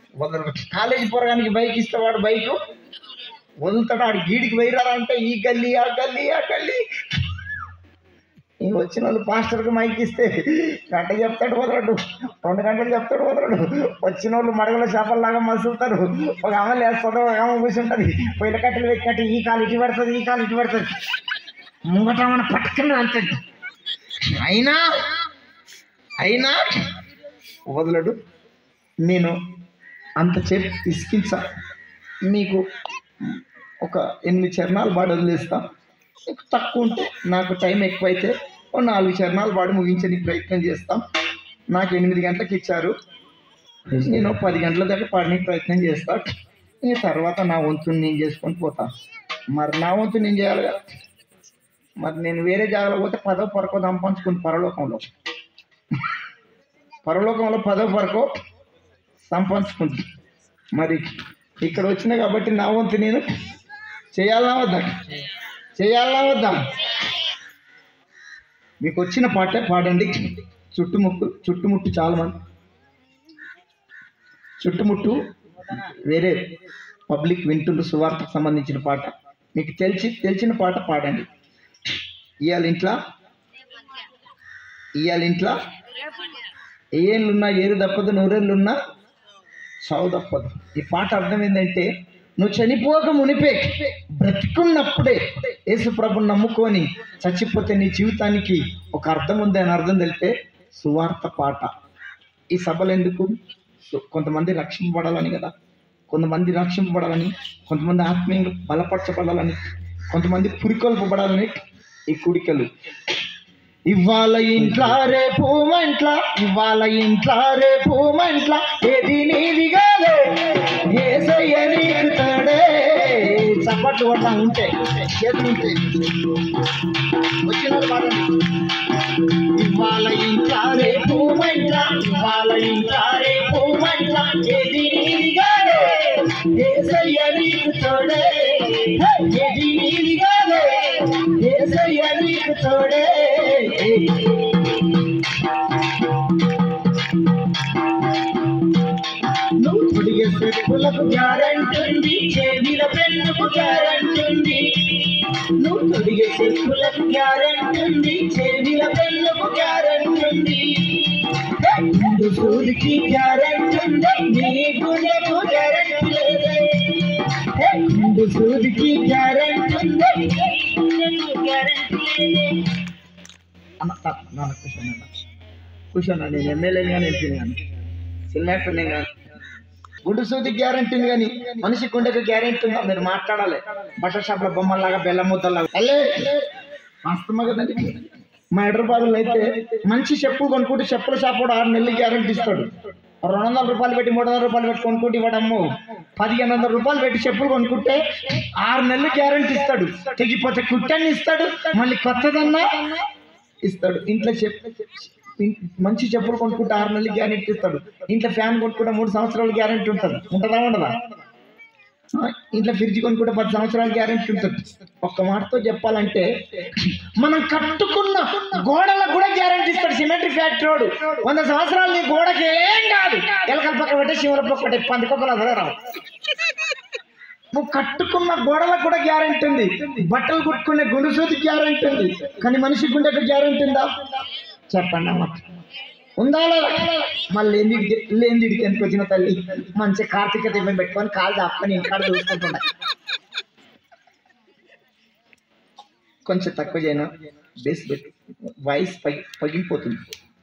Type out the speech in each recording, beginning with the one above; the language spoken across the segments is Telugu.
వదలడు కాలేజీ పోరగానికి బైక్ ఇస్తే వాడు బైక్ వదులుతాడు ఆడు గీడికి పోయిరారా అంటే ఈ గల్లీ ఆ గల్లీ ఆ గల్లీ ఇంక వచ్చిన వాళ్ళు పాస్టర్కి మైక్ ఇస్తే గంట చెప్తాడు వదలడు రెండు గంటలు చెప్తాడు వదలడు వచ్చిన వాళ్ళు మడగల చేపల్లాగా మసులుతారు ఒక ఆమె లేస్తుంది ఒక ఆమె కూర్చుంటుంది పొయ్యిల కట్టెలు పెట్టినట్టు ఈ కాలు ఇటు పడుతుంది ఈ కాలు ఇటు పడుతుంది ముంగట మన పట్టుకుని అంతది అయినా అయినా వదలడు నేను అంత చెప్పి ఇసుకించా మీకు ఒక ఎనిమిది చరణాలు పాడి వదిలేస్తా మీకు తక్కువ ఉంటే నాకు టైం ఎక్కువైతే ఓ నాలుగు చరణాలు పాడి ముగించడానికి ప్రయత్నం చేస్తాం నాకు ఎనిమిది గంటలకు ఇచ్చారు నేను పది గంటల దాకా పాడడానికి ప్రయత్నం చేస్తా ఈ తర్వాత నా వంతు నేను చేసుకొని పోతా మరి నా వంతు నేను చేయాలి కదా మరి నేను వేరే జాగాలో పోతే పదో పరకో సంపాదించుకుని పరలోకంలో పరలోకంలో పదో పరకో సంపాదించుకుంది మరి ఇక్కడ వచ్చిన కాబట్టి నా వంతు నేను చేయాలా వద్దా చేయాలా వద్దా మీకు వచ్చిన పాటే పాడండి చుట్టుముట్టు చుట్టుముట్టు చాలా మంది చుట్టుముట్టు వేరే పబ్లిక్ వింటుండ్రు సువార్తకు సంబంధించిన పాట మీకు తెలిసి తెలిసిన పాట పాడండి ఇవాళ ఇంట్లో ఇవాళ ఇంట్లో ఏళ్ళున్నా ఏరు తప్పదు నూరేళ్ళున్నా చావు తప్పదు ఈ పాట అర్థం ఏంటంటే నువ్వు చనిపోక మునిపే బ్రతికున్నప్పుడే యేసు ప్రభుని నమ్ముకొని చచ్చిపోతే నీ జీవితానికి ఒక అర్థం ఉంది అని అర్థం తెలిపే సువార్త పాట ఈ సభలు ఎందుకు సు- కొంతమంది రక్షింపబడాలని కదా కొంతమంది రక్షింపబడాలని కొంతమంది ఆత్మీయంగా బలపరచబడాలని కొంతమంది పురికొల్పబడాలని ఈ కుడికలు ఇవాళ ఇంట్లా రేపు మంట్ల ఇవాళ ఇంట్లా రేపు మంట్ల ఏది నీది కాదే ఏసయ్య నీకు తడే చప్పట్లు కొట్టా ఉంటే చేతులు ఉంటే వచ్చిన వాళ్ళు పాడండి. ఇవాళ ఇంట్లా రేపు మంట్ల ఇవాళ ఇంట్లా రేపు మంట్ల ఏది నీది కాదే ఏసయ్య నీకు తోడే హే, ఏది నీది కాదే ఏసయ్య నీకు తోడే నువ్వు తొడిగే చెప్పులకు గ్యారంటీ చెవిల పెన్నుకు గ్యారంటీ నువ్వు తొడిగే చెప్పులకు గ్యారంటీ చెవిల పెన్నుకు గ్యారంటీ ముందు సూదికి గ్యారంటీ నీ గుండెకు గ్యారంటీ లేదే హే, ముందు సూదికి గ్యారంటీ గ్యారంటీ లేదే అన్న తా- నాన్న కూర్చోండి అన్న కూర్చోండి నేను ఎమ్మెల్యేని కానీ ఎంపీని కానీ సినిమాక్టర్ నేను కానీ గుడ్డు సూది గ్యారంటీ ఉంది కానీ మనిషి గుండెకు గ్యారంటీ ఉందా మీరు మాట్లాడాలి బట్టల షాప్లో బొమ్మలాగా బెల్లం ముద్దలాగా అల్లే వాస్తవమా కదండి మా హైదరాబాద్లో అయితే మంచి చెప్పులు కొనుక్కుంటే చెప్పుల షాప్ కూడా ఆరు నెలలు గ్యారంటీ ఇస్తాడు రెండు వందల రూపాయలు పెట్టి మూడు వందల రూపాయలు పెట్టి కొనుక్కుంటే ఇవ్వడము పదిహేను వందల రూపాయలు పెట్టి చెప్పులు కొనుక్కుంటే ఆరు నెలలు గ్యారంటీ ఇస్తాడు తెగిపోతే కుట్టని ఇస్తాడు మళ్ళీ కొత్తదన్నా ఇస్తాడు ఇంట్లో చెప్ ఇన్- మంచి చెప్పులు కొనుక్కుంటే ఆరు నెలలు గ్యారెంటీ ఇస్తాడు ఇంట్లో ఫ్యాన్ కొనుక్కుంటే మూడు సంవత్సరాలు గ్యారెంటీ ఉంటుంది ఉంటుందా ఉండదా ఆ, ఇంట్లో ఫ్రిడ్జ్ కొనుక్కుంటే పది సంవత్సరాలు గ్యారెంటీ ఉంటుంది ఒక్క మాటతో చెప్పాలంటే మనం కట్టుకున్న గోడలకు కూడా గ్యారెంటీ ఇస్తాడు సిమెంట్ ఫ్యాక్టరీ వాడు వంద సంవత్సరాలు నీ గోడకి ఏం కాదు ఎలకల పక్క పెట్టే శివుల పక్క పెట్టే పందికొక్కలు అసలే రావు నువ్వు కట్టుకున్న గోడలకు కూడా గ్యారెంటీ ఉంది బట్టలు కుట్టుకునే గుండుసూది గ్యారెంటీ ఉంది కానీ మనిషి గుండెకు గ్యారెంటీ ఉందా చెప్పండి అమ్మ ఉందా లేదా? మళ్ళీ ఎందుకు లేనిదిడికి ఎందుకు వచ్చిన తల్లి మంచి కార్తీక దీపం పెట్టుకొని కాలు దాపుకొని ఇంటికాడ చూసుకుంటున్నా కొంచెం తక్కువ చేయను బేస్ పెట్టు వాయిస్ పగి పగిలిపోతుంది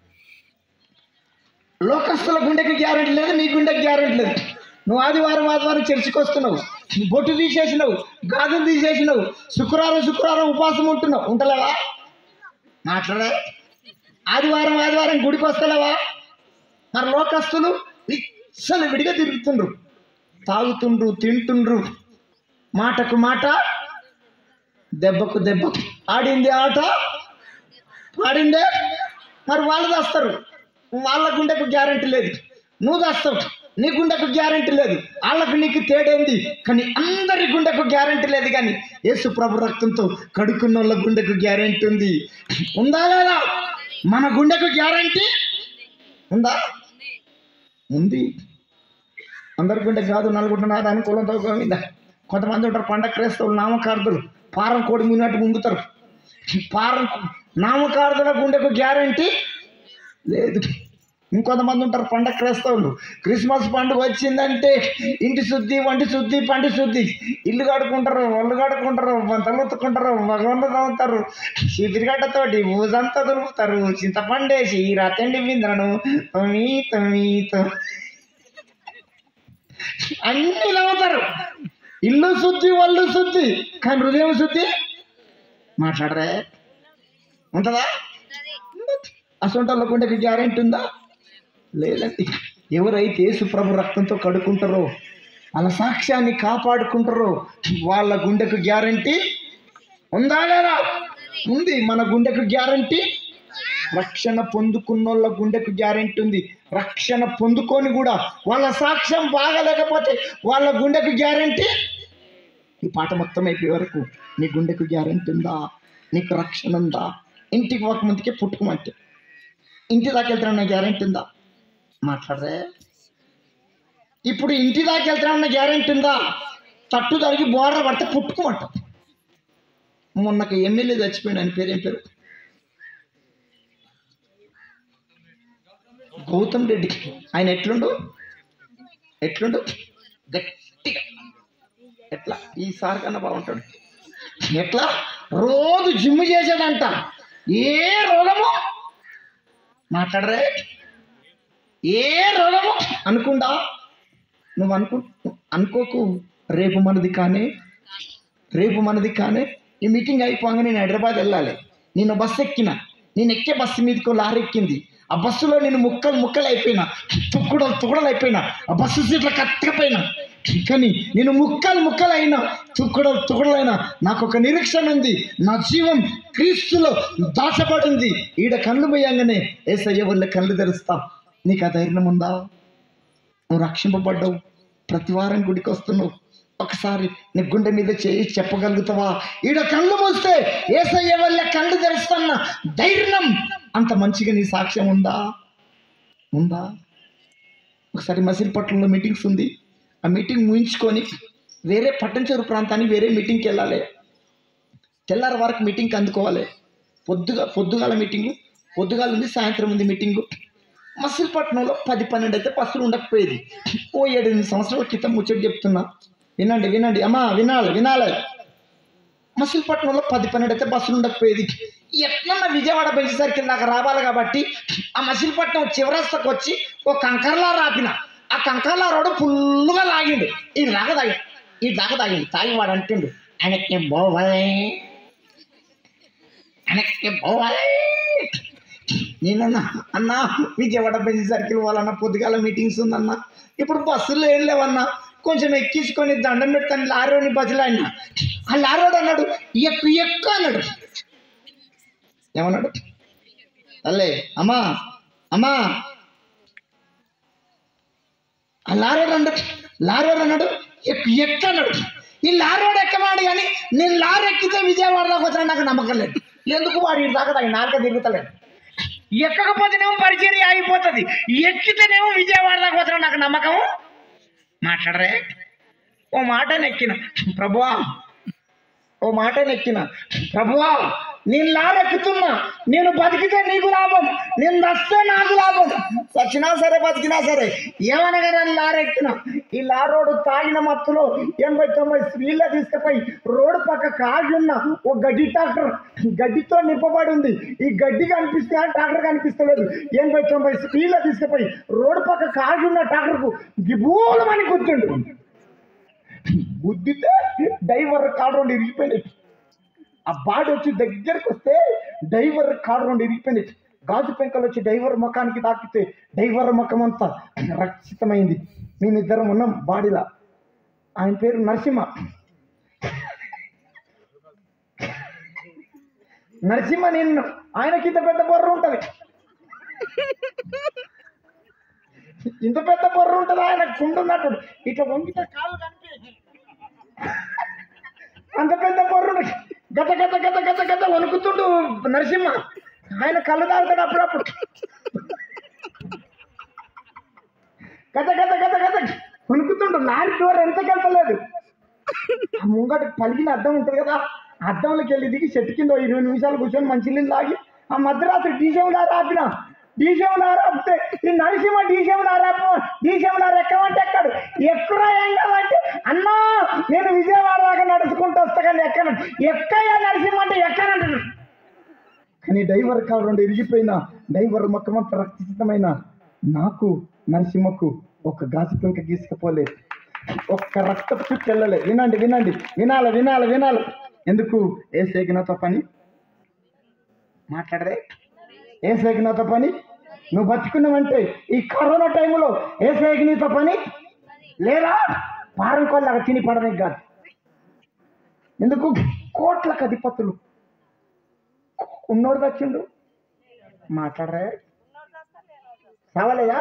లోకస్తుల గుండెకి గ్యారెంటీ లేదు నీ గుండెకి గ్యారెంటీ లేదు నువ్వు ఆదివారం ఆదివారం చర్చికి వస్తున్నావు బొట్టు తీసేసినావు గాజులు తీసేసినావు శుక్రవారం శుక్రవారం ఉపవాసం ఉంటున్నావు ఉంటలేవా మాట్లాడే ఆదివారం ఆదివారం గుడికి వస్తలేవా మరి లోకస్తులు ఇచ్చలు విడిగా తిరుగుతుండ్రు తాగుతుండ్రు తింటుండ్రు మాటకు మాట దెబ్బకు దెబ్బ ఆడింది ఆట ఆడిందే మరి వాళ్ళు దాస్తారు వాళ్ళ గుండెకు గ్యారంటీ లేదు నువ్వు దాస్తావు నీ గుండెకు గ్యారంటీ లేదు వాళ్ళకు నీకు తేడేంది కానీ అందరి గుండెకు గ్యారంటీ లేదు కానీ యేసు ప్రభు రక్తంతో కడుక్కున్న వాళ్ళ గుండెకు గ్యారంటీ ఉంది ఉందా లేదా మన గుండెకు గ్యారంటీ ఉందా ఉంది అందరి గుండె కాదు నలుగుంట నాది అనుకూలంతో గోవింద కొంతమంది ఉంటారు పండగ క్రైస్తవులు నామకార్థులు పారం కోడి మున్నట్టు ముంగుతారు పారం నామకార్థుల గుండెకు గ్యారంటీ లేదు ఇంకొంతమంది ఉంటారు పండగ క్రైస్తవులు క్రిస్మస్ పండుగ వచ్చిందంటే ఇంటి శుద్ధి వంటి శుద్ధి పంటి శుద్ధి ఇల్లు కడుకుంటారు ఒళ్ళు కడుకుంటారు తలుతుకుంటారు వంద తవ్వుతారు చిదిరిగడ్డతోటి ఊజంతా దులుపుతారు చింతపండేసి రతండి విందరను తొమ్మి తొమ్మి తొమ్మి అన్ని నవ్వుతారు ఇల్లు శుద్ధి ఒళ్ళు శుద్ధి కానీ హృదయం శుద్ధి మాట్లాడరే ఉంటుందా అసొంటోళ్ళ గుండెకి గ్యారెంటీ ఉందా లేదండి ఎవరైతే యేసుప్రభు రక్తంతో కడుక్కుంటారో వాళ్ళ సాక్ష్యాన్ని కాపాడుకుంటారో వాళ్ళ గుండెకు గ్యారంటీ ఉందా లేదా ఉంది మన గుండెకు గ్యారంటీ రక్షణ పొందుకున్నోళ్ళ గుండెకు గ్యారెంటీ ఉంది రక్షణ పొందుకొని కూడా వాళ్ళ సాక్ష్యం బాగలేకపోతే వాళ్ళ గుండెకు గ్యారెంటీ ఈ పాట మొత్తం అయిపోయే వరకు నీ గుండెకు గ్యారెంటీ ఉందా నీకు రక్షణ ఉందా ఇంటికి ఒక ముందుకే పుట్టుకోమంటే ఇంటి దాకా వెళ్తున్నా గ్యారెంటీ ఉందా మాట్లాడరే ఇప్పుడు ఇంటి దాకా వెళ్తున్నా గ్యారెంటీ ఉందా తట్టు జరిగి బోర్డర్ పడితే పుట్టుకోమంట మొన్నకు ఎమ్మెల్యే చచ్చిపోయాడు ఆయన పేరు ఏం పేరు గౌతమ్ రెడ్డి ఆయన ఎట్లుండు ఎట్లుండు గట్టిగా ఎట్లా ఈసారి కన్నా బాగుంటాడు ఎట్లా రోజు జిమ్ చేసేదంట ఏ రోగము మాట్లాడరే ఏ రోగము అనుకుండా నువ్వు అనుకు అనుకోకు రేపు మనది కానీ రేపు మనది కానీ ఈ మీటింగ్ అయిపోగా నేను హైదరాబాద్ వెళ్ళాలి నేను బస్సు ఎక్కిన నేను ఎక్కే బస్సు మీదకి లారీ ఎక్కింది ఆ బస్సులో నేను ముక్కలు ముక్కలు అయిపోయినా తుక్కుడలు తుక్కడలు అయిపోయినా ఆ బస్సు సీట్లు కట్టకపోయినా కానీ నేను ముక్కలు ముక్కలు అయినా తుక్కడలు తుక్కడలైనా నాకు ఒక నిరీక్షణ ఉంది నా జీవం క్రీస్తులో దాచబడింది ఈడ కళ్ళు పోయంగానే ఏసయ్య వల్ల కళ్ళు తెరుస్తా నీకు ఆ ధైర్యం ఉందా నువ్వు రక్షింపబడ్డావు ప్రతి వారం గుడికి వస్తున్నావు ఒకసారి నీ గుండె మీద చేయి చెప్పగలుగుతావా ఈడ కళ్ళు మూస్తే ఏసయ్య వల్ల కళ్ళు తెరుస్తున్న ధైర్యం అంత మంచిగా నీ సాక్ష్యం ఉందా ఉందా ఒకసారి మసిలిపట్నంలో మీటింగ్స్ ఉంది ఆ మీటింగ్ ముగించుకొని వేరే పట్టణచెరు ప్రాంతానికి వేరే మీటింగ్కి వెళ్ళాలి తెల్లారి వరకు మీటింగ్కి అందుకోవాలి పొద్దుగా పొద్దుగాల మీటింగు పొద్దుగాల ఉంది సాయంత్రం ఉంది మీటింగు మసిలిపట్నంలో పది పన్నెండు అయితే బస్సులు ఉండకపోయేది ఓ ఏడెనిమిది సంవత్సరాల క్రితం ముచ్చట చెప్తున్నా వినండి వినండి అమ్మా వినాలి వినాలి మసిలిపట్నంలో పది పన్నెండు అయితే బస్సులు ఉండకపోయేది ఎట్లన్నా విజయవాడ బెంచేసరికి నాకు రావాలి కాబట్టి ఆ మసిలిపట్నం చివరస్తకు వచ్చి ఓ కంకర్లా రాపిన ఆ కంకర్లా రోడ్డు ఫుల్లుగా లాగిండు ఈ లాగ తాగి ఈ లాగ తాగిండు తాగి వాడు అంటుండు ఆయనకి బోవలే ఆయనకి బోవలే నేనన్నా అన్నా విజయవాడ బెంచ్ సర్కిల్ వాళ్ళన్న పొద్దుగాల మీటింగ్స్ ఉందన్నా ఇప్పుడు బస్సులు ఏం లేవన్నా కొంచెం ఎక్కించుకొని దండం పెడతాను లారోని బస్సులు ఆయన ఆ లారోడు అన్నాడు ఎక్కు ఎక్కు అన్నాడు ఏమన్నాడు అల్లే అమ్మా అమ్మా ఆ లారోడు అన్నాడు లారోడు అన్నాడు ఎక్కు ఎక్కు అన్నాడు ఈ లారోడు ఎక్కమాడు కానీ నేను లారీ ఎక్కితే విజయవాడలోకి వచ్చినా నాకు నమ్మకం లేదు ఎందుకు వాడు ఈ దాకా దాని నాలుక తిరుగుతలేదు ఎక్కకపోతేనేమో పరిచర్య అయిపోతుంది ఎక్కితేనేమో విజయవాడ దాకా వచ్చిన నాకు నమ్మకం మాట్లాడరే ఓ మాట నెక్కిన ప్రభువా ఓ మాట నెక్కిన ప్రభువా నేను లారెక్కుతున్నా నేను బతికితే నీకు లాభం నేను నస్తే నాకు లాభం చచ్చినా సరే బతికినా సరే ఏమనగా నేను లారెక్కిన ఈ లారోడు తాగిన మత్తులో ఎనభై తొంభై స్త్రీల తీసుకుపోయి రోడ్డు పక్క కాగి ఉన్న ఓ గడ్డి ట్రాక్టర్ గడ్డితో నింపబడి ఉంది ఈ గడ్డి కనిపిస్తే ఆ ట్రాక్టర్ కనిపిస్తలేదు ఎనభై తొంభై స్త్రీల తీసుకుపోయి రోడ్డు పక్క కాగి ఉన్న ట్రాక్టర్కు గిబూలమని గుర్తుండు గుద్దితే డైవర్ కాడు రెండు ఇరిగిపోయినాయి ఆ బాడీ వచ్చి దగ్గరికి వస్తే డైవర్ కాడు రెండు ఇరిగిపోయినాయి గాజు పెంకలు వచ్చి డైవర్ ముఖానికి తాకితే డైవర్ ముఖం అంతా రక్షితమైంది మేమిద్దరం ఉన్నాం బాడీలా ఆయన పేరు నరసింహ నరసింహ నేను ఆయనకి ఇంత పెద్ద బొర్ర ఉంటుంది ఇంత పెద్ద బొర్ర ఉంటుంది ఆయన కుండున్నట్టు ఇట్లా వంగితే కాళ్ళు కనిపించి అంత పెద్ద బొర్రుడు గత గత గత గత గత వణుకుతుండు నరసింహ ఆయన కళ్ళు తాగుతాడు అప్పుడప్పుడు గత గత గత గత వణుకు అసలు లారీ డోర్ ఎంతకెళ్తలేదు ఆ ముంగట పలిగిన అద్దం ఉంటుంది కదా ఆ అద్దంలోకి వెళ్ళి దిగి చెట్టు కింద ఓ ఇరవై నిమిషాలు కూర్చొని మంచి నీళ్ళు తాగి ఆ మధ్యరాత్రి డీసేవులారా ఆపిన డీసేవులారా ఆపితే ఈ నరసింహ డీసేవులారా డీసేవులారా ఎక్కమంటే ఎక్కడు ఎక్కడా ఏం కాదంటే అన్నా నేను విజయవాడ దాకా నడుచుకుంటూ వస్తా కానీ ఎక్కను ఎక్కయ్యా నరసింహ అంటే ఎక్కనంటాడు కానీ డ్రైవర్ కారు రెండు ఇరిగిపోయిన డ్రైవర్ మొక్కమంత రక్తసిద్ధమైన నాకు నరసింహకు ఒక గాజు పెంక గీసుకపోలేదు ఒక్క రక్తపు చుట్టూ వెళ్ళలే వినండి వినండి వినాలి వినాలి వినాలి ఎందుకు ఏ సేకినతో పని మాట్లాడరే ఏ సేకినతో పని నువ్వు బతుకున్నావంటే ఈ కరోనా టైంలో ఏ సేకినీతో పని లేదా పారం కొల్లాగా తిని పడడానికి కాదు ఎందుకు కోట్లకు అధిపతులు ఉన్నోడు వచ్చిండు మాట్లాడరా చావలేదా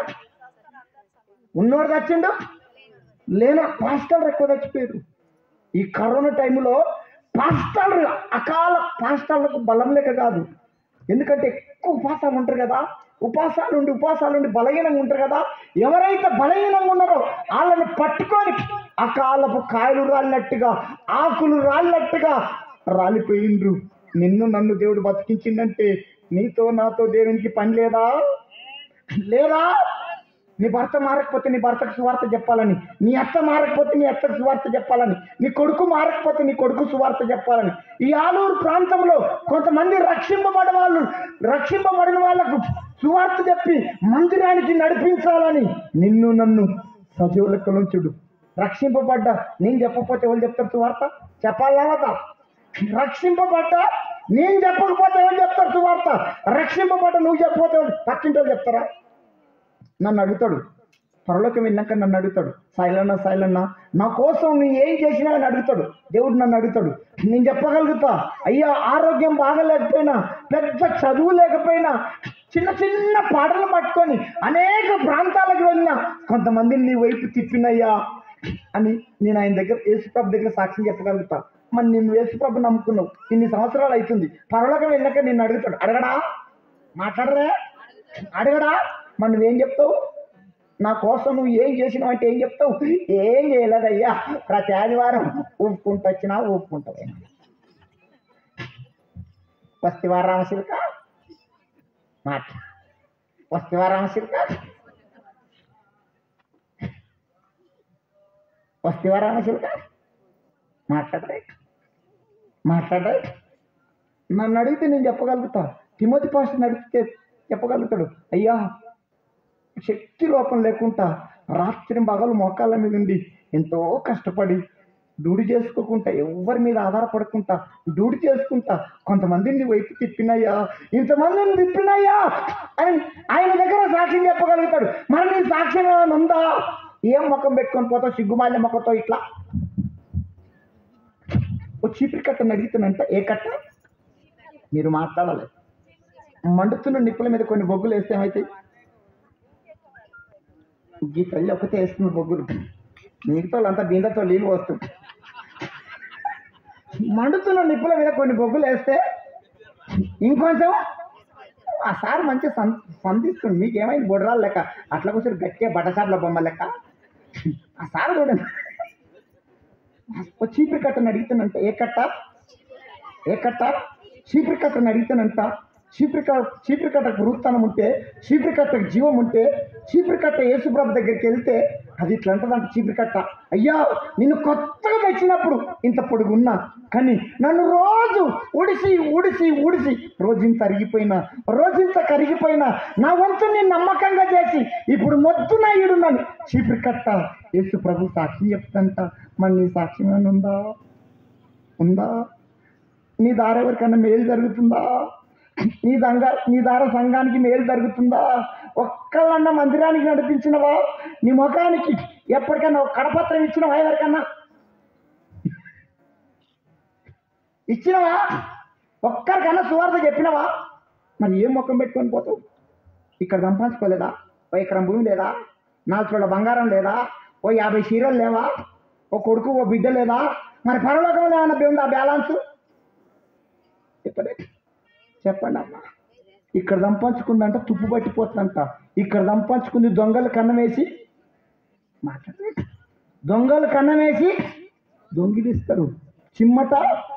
ఉన్నోడు వచ్చిండు లేనా పాస్టర్లు ఎక్కువ చచ్చిపోయారు ఈ కరోనా టైంలో పాస్టర్లు అకాల పాస్టర్లకు బలం లేక కాదు ఎందుకంటే ఎక్కువ ఉపాసాలు ఉంటారు కదా ఉపాసాలు ఉండి ఉపాసాలు ఉండి బలహీనంగా ఉంటారు కదా ఎవరైతే బలహీనంగా ఉన్నారో వాళ్ళని పట్టుకొని అకాలపు కాయలు రాలినట్టుగా ఆకులు రాలినట్టుగా రాలిపోయిండ్రు నిన్ను నన్ను దేవుడు బతికించిందంటే నీతో నాతో దేవునికి పని లేదా లేదా నీ భర్త మారకపోతే నీ భర్తకు సువార్త చెప్పాలని నీ అత్త మారకపోతే నీ అత్తకు సువార్త చెప్పాలని నీ కొడుకు మారకపోతే నీ కొడుకు సువార్త చెప్పాలని ఈ ఆలూరు ప్రాంతంలో కొంతమంది రక్షింపబడిన వాళ్ళు రక్షింపబడిన వాళ్ళకు సువార్త చెప్పి మందిరానికి నడిపించాలని నిన్ను నన్ను సజీవ లెక్కలుంచుడు రక్షింపబడ్డా నేను చెప్పకపోతే ఎవరు చెప్తారు సువార్త చెప్పాలా వద్దా? రక్షింపబడ్డ నేను చెప్పకపోతే ఎవరు చెప్తారు సువార్త రక్షింపబడ్డ నువ్వు చెప్పకపోతే ఎవరు? పక్కింటి వాళ్ళు చెప్తారా నన్ను అడుగుతాడు పరలోకి వెళ్ళాక నన్ను అడుగుతాడు శైలన్న శైలన్న నా కోసం నువ్వు ఏం చేసినా అని అడుగుతాడు దేవుడు నన్ను అడుగుతాడు నేను చెప్పగలుగుతా అయ్యా ఆరోగ్యం బాగలేకపోయినా పెద్ద చదువు లేకపోయినా చిన్న చిన్న పాటలు పట్టుకొని అనేక ప్రాంతాలకు వెళ్ళినా కొంతమందిని నీ వైపు తిప్పినయ్యా అని నేను ఆయన దగ్గర యేసుప్రభు దగ్గర సాక్ష్యం చెప్పగలుగుతా మరి నిన్ను యేసుప్రభు నమ్ముకున్నావు ఇన్ని సంవత్సరాలు అవుతుంది పరలోకం వెళ్ళాక నిన్ను అడుగుతాడు అడగడా మాట్లాడరా అడగడా మరి నువ్వేం చెప్తావు నా కోసం నువ్వు ఏం చేసినావు అంటే ఏం చెప్తావు ఏం చేయలేదయ్యా ప్రతి ఆదివారం ఊపుకుంటూ వచ్చినా ఊపుకుంటూ పోయినా వస్తివా రామశిల్క మాట వస్తివా రామశిల్క వస్తివా రామశిల్క మాట్లాడరే మాట్లాడరే నన్ను అడిగితే నేను చెప్పగలుగుతా తిమోతి పాస్టర్ని అడిగితే చెప్పగలుగుతాడు అయ్యా శక్తి లోపం లేకుండా రాత్రి పగలు మోకాళ్ళ మీద ఉండి ఎంతో కష్టపడి డూడి చేసుకోకుండా ఎవరి మీద ఆధారపడకుండా డూడి చేసుకుంటా కొంతమందిని వైపు తిప్పినయ్యా ఇంతమందిని తిప్పినయ్యా అని ఆయన దగ్గర సాక్ష్యం చెప్పగలుగుతాడు మరి నీ సాక్ష్యం ఏమైనా ఉందా ఏం ముఖం పెట్టుకొని పోతావు సిగ్గుమాల్య ముఖంతో ఇట్లా ఓ చీపిరి కట్టని అడుగుతానంట ఏ కట్ట మీరు మాట్లాడాలి మండుతున్న నిప్పుల మీద కొన్ని బొగ్గులు వేస్తే ఏమైతాయి ఈ తల్లి ఒకతే వేస్తుంది బొగ్గులు మిగతా వాళ్ళంతా బిందెతో నీళ్ళు వస్తుంది మండుతున్న నిప్పుల మీద కొన్ని బొగ్గులు వేస్తే ఇంకొంచెం ఆ సార్ మంచి సం సంధిస్తుంది మీకేమైంది బొడ్రాలు లెక్క అట్లా కూర్చొని గట్టిగా బట్టసాపుల బొమ్మ లెక్క ఆ సార్ చూడండి ఓ చీపిరి కట్టని అడుగుతానంట ఏ కట్ట ఏ కట్ట చీపిరి కట్టని అడుగుతానంట చీపిరి కట్ట చీపిరి కట్టకు వృత్తానం ఉంటే చీపిరి కట్టకు జీవం ఉంటే చీపిరి కట్ట యేసుప్రభు దగ్గరికి వెళ్తే అది ఇట్లా అంటదంట చీపిరి కట్ట అయ్యా నిన్ను కొత్తగా తెచ్చినప్పుడు ఇంత పొడుగున్నా కానీ నన్ను రోజు ఉడిసి ఉడిసి ఉడిసి రోజింత అరిగిపోయినా రోజింత కరిగిపోయినా నా వంతు నేను నమ్మకంగా చేసి ఇప్పుడు మొద్దున ఈడున్నాను చీపిరి కట్ట యేసు ప్రభు సాక్ష్యం చెప్తంట మరి నీ సాక్ష్యం ఏమైనా ఉందా ఉందా నీ దార ఎవరికన్నా మేలు జరుగుతుందా నీ దంగ నీ దార సంఘానికి మేలు జరుగుతుందా ఒక్కళ్ళన్న మందిరానికి నడిపించినవా నీ ముఖానికి ఎప్పటికైనా ఒక కడపత్రం ఇచ్చినవా ఎవరికన్నా ఇచ్చినవా ఒక్కరికన్నా సువార్త చెప్పినవా మరి ఏం ముఖం పెట్టుకొని పోతావు ఇక్కడ సంపాదించుకోలేదా ఓ ఎకరం భూమి లేదా నాలుగు చోట్ల బంగారం లేదా ఓ యాభై చీరలు లేవా ఓ కొడుకు ఓ బిడ్డ లేదా మరి పరలోకంలో ఏమైనా ఉందా బ్యాలెన్స్ చెప్పండి చెప్పండి అమ్మా ఇక్కడ సంపాదించుకుందంట తుప్పు పట్టిపోతుందంట ఇక్కడ సంపాదించుకుంది దొంగలు కన్నం వేసి మాట్లాడే దొంగలు కన్నం వేసి దొంగిలిస్తారు చిమ్మట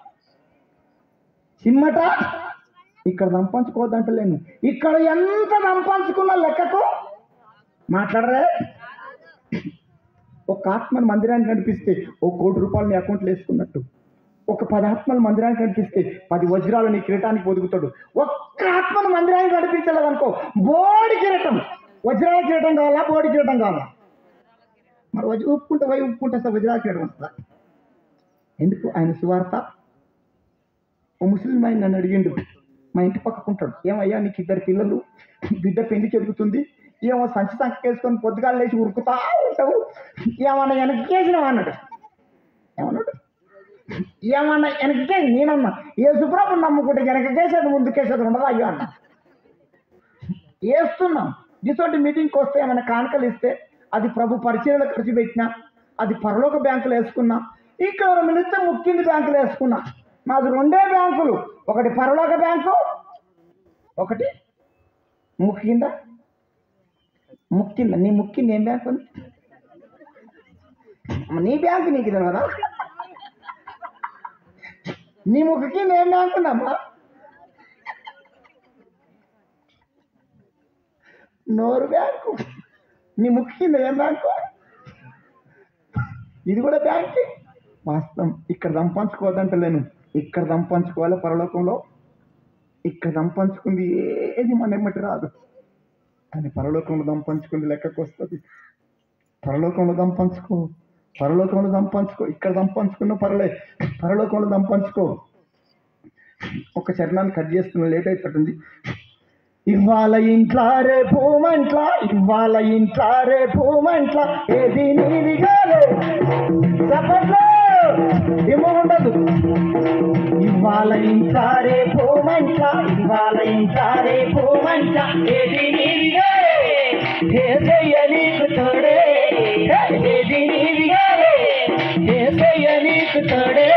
చిమ్మట ఇక్కడ దంపంచుకోవద్దంటలేను ఇక్కడ ఎంత దంపంచుకున్న లెక్కకు మాట్లాడరే ఒక ఆత్మను మందిరానికి నడిపిస్తే ఒక కోటి రూపాయలు నీ అకౌంట్లో వేసుకున్నట్టు ఒక పది ఆత్మలు మందిరానికి నడిపిస్తే పది వజ్రాలు నీ కిరీటానికి పొదుగుతాడు ఒక్క ఆత్మను మందిరానికి నడిపించలేదనుకో బోడి కిరీటం వజ్రాల కిరీటం కావాలా బోడి కిరీటం కావాలా మరి వజ్ర ఉప్పుకుంటే పోయి ఉప్పుకుంటే అసలు వజ్రాల కిరీటం వస్తుందా ఎందుకు ఆయన సువార్త ఓ ముస్లిం ఆయన నన్ను అడిగిండు మా ఇంటి పక్కకుంటాడు ఏమయ్యా నీకు ఇద్దరు పిల్లలు బిడ్డ పెళ్లి జరుగుతుంది ఏమో సంచి సంకేసుకొని పొద్దుగాలు లేచి ఉరుకుతా ఉంటావు ఏమన్నా వెనక్కేసినావు అన్నాడు ఏమన్నాడు ఏమన్నా వెనక్కే నేనన్నా ఏ సుబ్రహ్మణ్యం నమ్ముకుంటే వెనకకేసేది ముందుకేసేది ఉండదు అయ్యో అన్న వేస్తున్నాం ఇటువంటి మీటింగ్కి వస్తే ఏమైనా కానుకలు ఇస్తే అది ప్రభు పరిచయలో ఖర్చు పెట్టినా అది పరలోక బ్యాంకులు వేసుకున్నా ఇక్కడ మిలిస్తే ముక్కింది బ్యాంకులు వేసుకున్నా మాది రెండే బ్యాంకులు ఒకటి పరలోక బ్యాంకు ఒకటి ముక్కింద ముక్కింద నీ ముక్కింది ఏం బ్యాంకు ఉంది అమ్మ, నీ బ్యాంకు నీకు తెలియదా నీ ముక్కు కింద ఏం బ్యాంకు ఉందమ్మా నోరు బ్యాంకు నీ ముక్కు కింద ఏం బ్యాంకు ఇది కూడా బ్యాంకే వాస్తవం ఇక్కడ సంపాదించుకోవద్దంటలేను ఇక్కడ సంపాదించుకోవాలి పరలోకంలో ఇక్కడ సంపాదించుకుంది ఏది మన ఎమ్మటి రాదు కానీ పరలోకంలో సంపాదించుకుంది లెక్కకు వస్తుంది పరలోకంలో సంపాదించుకో పరలోకంలో సంపాదించుకో ఇక్కడ సంపాదించుకున్న పర్లే పరలోకంలో సంపాదించుకో ఒక చరణాన్ని కట్ చేస్తున్న లేట్ అయిపోతుంది ఇవాళ ఇంట్లా రేపు మంట్ల ఇవాళ ఇంట్లా రేపు మంట్ల ఏది నీది కాదు చెప్పట్లో ఏమో ఉండదు ఇవాళ ఇంట్లా రేపు మంట్ల ఇవాళ ఇంట్లా రేపు మంట్ల ఏది నీది కాదు ఏసయ్య నీకు తోడే ఏది నీది కాదు ఏసయ్య నీకు తోడే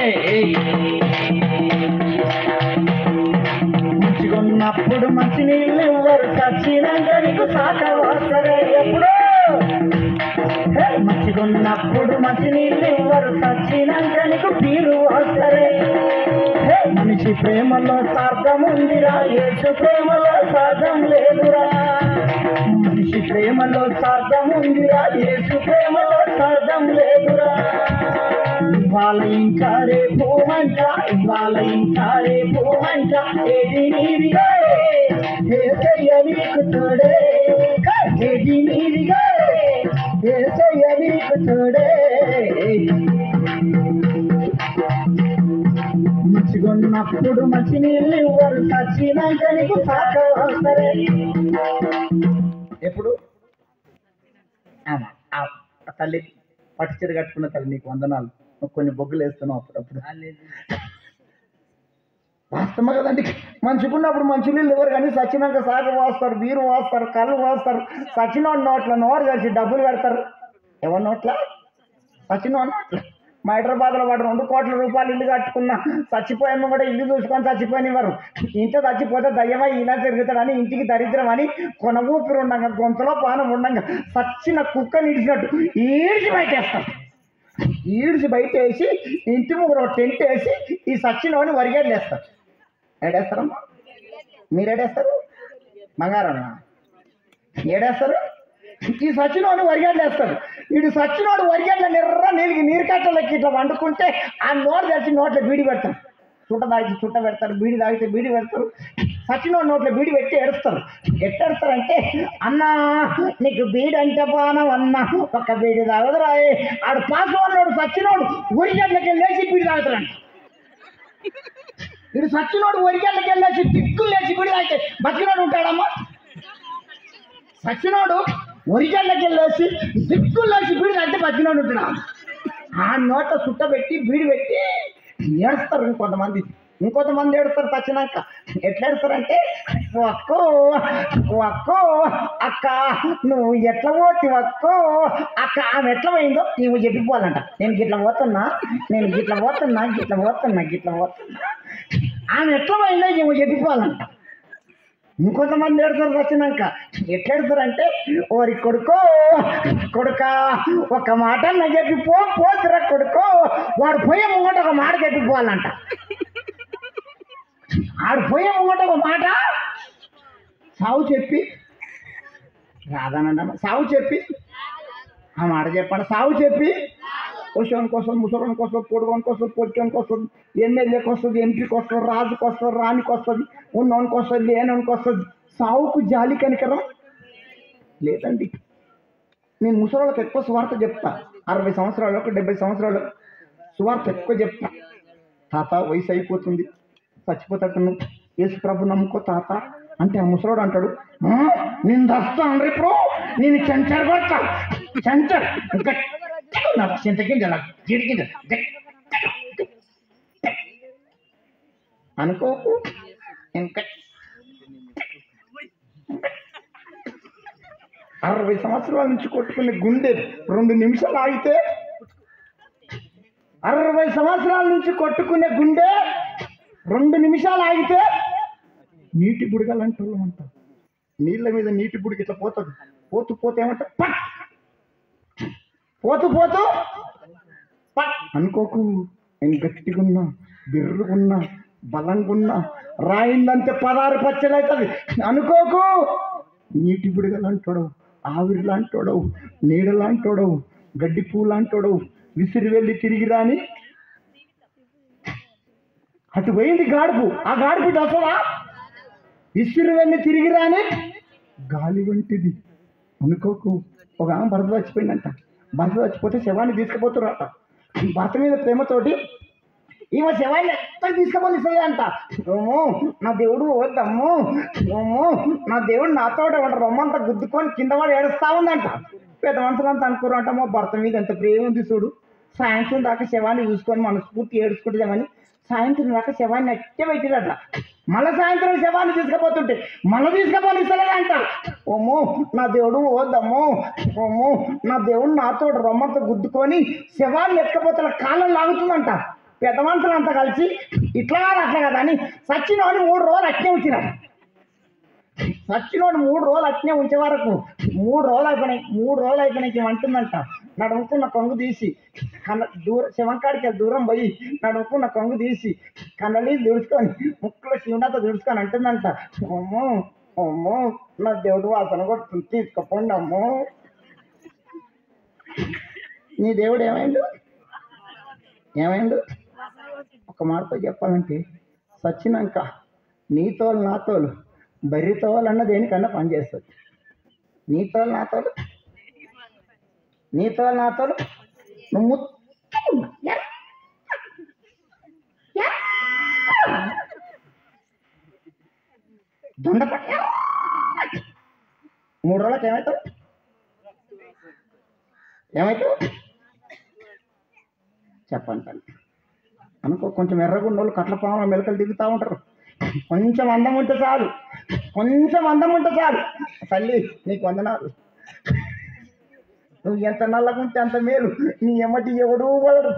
మంచిగున్నప్పుడు మంచి నీళ్ళు ఇవ్వరు చచ్చినాక నీకు సాక వస్తారే ఎప్పుడో హే, మంచిగున్నప్పుడు మంచి నీళ్ళు ఇవ్వరు చచ్చినాక నీకు తీరు వస్తారే హే, మనిషి ప్రేమలో స్వార్థం ఉందిరా యేసు ప్రేమలో స్వార్థం లేదురా మనిషి ప్రేమలో స్వార్థం ఉందిరా యేసు ప్రేమలో స్వార్థం లేదురా ఇవాళ ఇంకా రేపు మంట ఇవాళ ఇంకా రేపు మంట ఏది నీదిగా ఏసయ్య నీకు తోడే ఏది నీదిగా ఏసయ్య నీకు తోడే మంచిగున్నప్పుడు మంచి నీళ్ళు ఇవ్వరు చచ్చినాక నీకు సాక వస్తారే ఎప్పుడు ఆమా, ఆ తల్లి పట్టు చీర కట్టుకున్న తల్లి నీకు వందనాలు నువ్వు కొన్ని బొగ్గులు వేస్తున్నావు అప్పుడప్పుడు వాస్తవం కదండి మంచుకున్నప్పుడు మంచి నీళ్ళు ఎవరు కానీ సచ్చినాక సాగ పోస్తారు బీరు పోస్తారు కళ్ళు పోస్తారు సచిన నోట్ల నోరు కలిసి డబ్బులు పెడతారు ఎవరి నోట్ల సచిన నోట్ల మా హైదరాబాద్లో వాడు రెండు కోట్ల రూపాయలు ఇల్లు కట్టుకున్నా చచ్చిపోయాము కూడా ఇల్లు చూసుకొని చచ్చిపోయినవారు ఇంట్లో చచ్చిపోతే దయ్యమై ఇలా తిరుగుతాడని ఇంటికి దరిద్రం అని కొన ఊపిరి ఉండంగా గొంతులో పానం ఉండంగా సచ్చిన కుక్క నిడిచినట్టు ఈడ్చి బయటేస్తాం ఈడ్చి బయట వేసి ఇంటి ముందు టెంట్ వేసి ఈ సచ్చినోని వరిగేళ్ళు వేస్తారు ఏడేస్తారమ్మా మీరు ఏడేస్తారు బంగారం ఏడేస్తారు ఈ సచ్చినోడు వరిగడ్డలు వేస్తాడు వీడు సచ్చినోడు వరిగడ్డ నిర్ర నీళ్ళకి నీరు కట్టలకి ఇట్లా వండుకుంటే ఆ నోటు తెచ్చి నోట్లో బీడి పెడతారు చుట్ట తాగితే చుట్ట పెడతారు బీడి తాగితే బీడి పెడతారు సచ్చినోడు నోట్లో బీడి పెట్టి ఎడుస్తారు ఎట్టేస్తారంటే అన్నా నీకు బీడి అంటే బాణం అన్నా ఒక బీడి తాగదురాయే ఆడు పాస్ అన్నాడు సచ్చినోడు ఉరిగడ్లకి వెళ్ళేసి బీడి తాగుతారంట వీడు సచ్చినోడు ఒరిగడ్లకి వెళ్ళేసి దిక్కులు లేచి బీడి తాగితే బతికినోడు ఉంటాడమ్మా సచ్చినోడు ఒరిగడ్లకి వెళ్ళేసి దిక్కులు లేచి బీడి తాగితే బతికినోడు ఉంటాడు ఆ నోట సుట్ట పెట్టి బీడి పెట్టి ఏడుస్తారు ఇంకొంతమంది ఇంకొంతమంది ఏడుస్తారు చచ్చినాక ఎట్లా ఏడుస్తారంటే అక్కో అక్కో అక్క నువ్వు ఎట్లా పోతావు అక్కో అక్క ఆమె ఎట్లా పోయిందో నువ్వు చెప్పిపోవాలంట నేను గిట్ల పోతున్నా నేను గిట్ల పోతున్నా గిట్ల పోతున్నా గిట్ల పోతున్నా ఆమె ఎట్లా పోయిందో నువ్వు చెప్పిపోవాలంట ఇంకొంతమంది ఏడుతారు వచ్చినాక ఎట్లెడతారంటే ఓరి కొడుకో కొడుక ఒక మాట నా చెప్పి పో పోతురా కొడుకో వాడు పోయే ముంగట ఒక మాట చెప్పిపోవాలంట ఆడు పోయే ముంగట ఒక మాట సావు చెప్పి రాదానంట సావు చెప్పి ఆ మాట చెప్పండి సావు చెప్పి క్వశ్చన్కి వస్తుంది ముసలోనికి వస్తుంది పొడుగోనికి వస్తుంది పొచ్చోనికి వస్తుంది ఎమ్మెల్యేకి వస్తుంది ఎంపీకి వస్తుంది రాజుకి వస్తుంది రానికి వస్తుంది ఉన్నోనికి వస్తుంది లేనోనికి వస్తుంది సావుకు జాలి కనికరం లేదండి నేను ముసలోళ్ళకి ఎక్కువ సువార్త చెప్తా అరవై సంవత్సరాలకు డెబ్బై సంవత్సరాలు సువార్త ఎక్కువ చెప్తా తాత వయసు అయిపోతుంది చచ్చిపోతాడు యేసు ప్రభు నమ్ముకో తాత అంటే ఆ ముసలోడు అంటాడు "ఆ, నేను దస్తాను ఇప్పుడు నేను చెంచర్ కొడతా చెంచర్ నాకు చింతకింద జిడికింద అనుకోకు ఇంకా అరవై సంవత్సరాల నుంచి కొట్టుకునే గుండె రెండు నిమిషాలు ఆగితే అరవై సంవత్సరాల నుంచి కొట్టుకునే గుండె రెండు నిమిషాలు ఆగితే నీటి బుడగలు అంటారు అంటారు నీళ్ళ మీద నీటి బుడికి ఇట్లా పోతుంది పోతూ పోతే ఏమంటారు పట్ పోతూ పోతూ పట్ అనుకోకు నేను గట్టిగున్నా బిర్రుగున్నా బలంగున్నా రాయిందంటే పదహారు పచ్చలు అవుతుంది అనుకోకు నీటి బుడగలు అంటాడు ఆవిరి లాంటోడు నీడ లాంటోడు గడ్డి పూ లాంటోడు విసిరి వెళ్ళి తిరిగి రాని అటు పోయింది గాడుపు ఆ గాడుపు ఇటు వస్తుందా విసిరి వెళ్ళి తిరిగి రాని గాలి వంటిది అనుకోకు ఒక ఆమె భర్త చచ్చిపోయిందంట భర్త చచ్చిపోతే శవాన్ని తీసుకుపోతున్నట భర్త మీద ప్రేమతోటి ఈమె శవాన్ని ఎక్కడ తీసుకుపోయి ఇస్తుంది అంట ఓమో నా దేవుడు వద్దమ్ము ఓమో నా దేవుడు నాతో రొమ్మంతా గుద్దుకొని కింద వాడు ఏడుస్తా ఉందంట పెద్ద మనుషులంతా అనుకోరు అంట మా భర్త మీద ఎంత ప్రేమ ఉంది చూడు సాయంత్రం దాకా శవాన్ని చూసుకొని మనస్ఫూర్తి ఏడుచుకుంటుందామని సాయంత్రం దాకా శవాన్ని అట్టే పెట్టిరట మళ్ళీ సాయంత్రం శవాన్ని తీసుకుపోతుంటే మళ్ళీ తీసుకుపోని ఇస్తలేదంట ఓమో నా దేవుడు ఓదమ్మో ఓమో నా దేవుడు నాతో రొమ్మంతా గుద్దుకొని శవాన్ని ఎత్తుకపోతున్న కాలం లాగుతుందంట పెద్ద మనుషులు అంతా కలిసి ఇట్లా కాదు అట్లా కదా అని సచ్చినోని మూడు రోజులు అట్నే ఉంచినారు సచ్చినోడు మూడు రోజులు అట్నే ఉంచే వరకు మూడు రోజులు అయిపోయినాయి మూడు రోజులు అయిపోయినాయి అంటుందంట నడుముకున్న కొంగు తీసి కన్న దూర శివంకాడికి దూరం పోయి నడుముకున్న కొంగు తీసి కన్నలి దుడుచుకొని ముక్కులో శివునాథ దుడుచుకొని అంటుందంట అమ్మో అమ్మో నా దేవుడు వాసన కొడుతుంది తీసుకుపోండి అమ్మో నీ దేవుడు ఏమైండు ఏమైండు ఒక మాటతో చెప్పాలంటే సచ్చినాక నీతోలు నాతోలు బర్రితోలు అన్న దేనికన్నా పనిచేస్తుంది నీతోలు నాతోలు నీతోలు నాతోలు నువ్వు ముత్తగా ఉన్నా. ఎర్ర. ఎర్ర. దొండపడి ఎర్ర. మూడు రోజులకు ఏమవుతావు ఏమవుతావు చెప్పండి తల్లి అనుకో కొంచెం ఎర్రగుండ వాళ్ళు కట్ల పాముల మెలకలు దిగుతూ ఉంటారు కొంచెం అందం ఉంటే చాలు కొంచెం అందం ఉంటే చాలు తల్లి నీకు వందనాలు నువ్వు ఎంత నల్లగుంటే అంత మేలు నీ ఎమ్మటి ఎవడు వలడు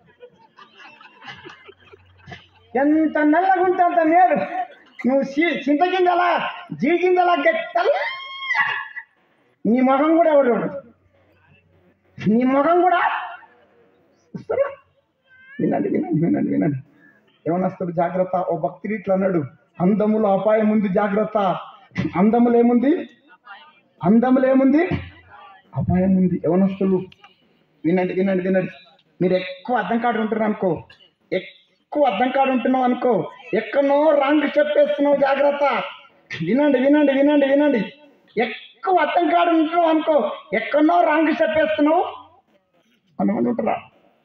ఎంత నల్లగుంటే అంత మేలు నువ్వు చి- చింతకిందలా జీకిందలా గట్టల్ నీ ముఖం కూడా ఎవడు చూడడు. నీ ముఖం కూడా చూస్తారా? వినండి వినండి వినండి వినండి ఏమనొస్తాడు జాగ్రత్త ఓ భక్తుడు ఇట్లా అన్నాడు అందములు అపాయం ఉంది జాగ్రత్త అందములు ఏముంది అందములు ఏముంది అపాయం ఉంది ఏమనొస్తులు వినండి వినండి వినండి మీరు ఎక్కువ అర్థం కాడు ఉంటున్నారు అనుకో ఎక్కువ అర్థం కాడు ఉంటున్నావు అనుకో ఎక్కడనో రాంగ్ చెప్పేస్తున్నావు జాగ్రత్త వినండి వినండి వినండి వినండి ఎక్కువ అర్థం కాడు ఉంటున్నావు అనుకో ఎక్కడనో రాంగ్ చెప్పేస్తున్నావు కొంతమంది ఉంటారా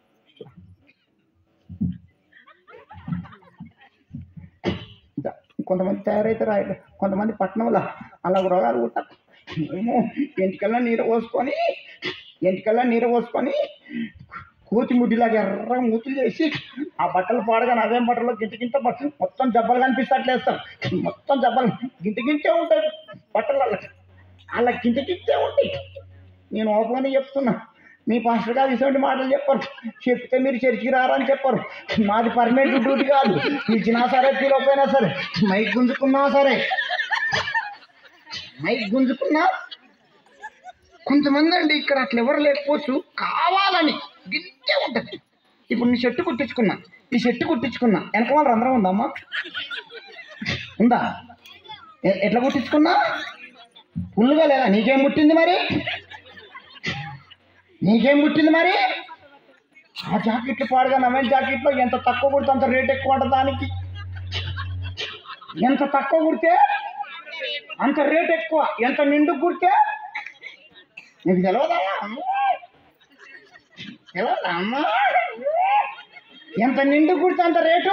ఇంకా కొంతమంది తయారైతే రాయడు కొంతమంది పట్టణంలో అలా రోగాలు ఉంటారు ఏమో ఇంటికల్లా నీరు పోసుకొని ఇంటికల్లా నీరు పోసుకొని కూతి ముడ్డిలాగా ఎర్ర మూతులు చేసి ఆ బట్టలు పాడగా అవేం బట్టలు గింట గింట బట్టలు మొత్తం జబ్బలు కనిపిస్తట్లేస్తారు మొత్తం జబ్బలు గింట గింటే ఉంటాయి బట్టలు అలా అలా గింట గింటే ఉంటాయి నేను ఓపెన్గా చెప్తున్నా మీ పాస్టర్ గారు ఇటువంటి మాటలు చెప్పరు చెప్తే మీరు చర్చికి రారని చెప్పరు మాది పర్మనెంట్ డ్యూటీ కాదు ఇచ్చినా సరే పిలవపోయినా సరే మైక్ గుంజుకున్నా సరే మైక్ గుంజుకున్నా కొంతమంది అండి ఇక్కడ అట్లా ఎవరు లేకపోవచ్చు కావాలని గిట్టే ఉంటుంది ఇప్పుడు నీ షర్టు కుట్టించుకున్నా ఈ షర్టు కుట్టించుకున్నా వెనక వాళ్ళు రంధ్రం ఉందమ్మా ఉందా ఎ- ఎట్లా కుట్టించుకున్నా ఫుల్గా లేదా నీకేం పుట్టింది మరి నీకేం పుట్టింది మరి ఆ జాకెట్లు పాడుగా నవెన్ జాకెట్లో ఎంత తక్కువ కుడితే అంత రేట్ ఎక్కువ ఉంటుంది దానికి ఎంత తక్కువ కుడితే అంత రేట్ ఎక్కువ ఎంత నిండు కుడితే నీకు తెలవదా తెలవదా అమ్మా ఎంత నిండు కుడితే అంత రేటు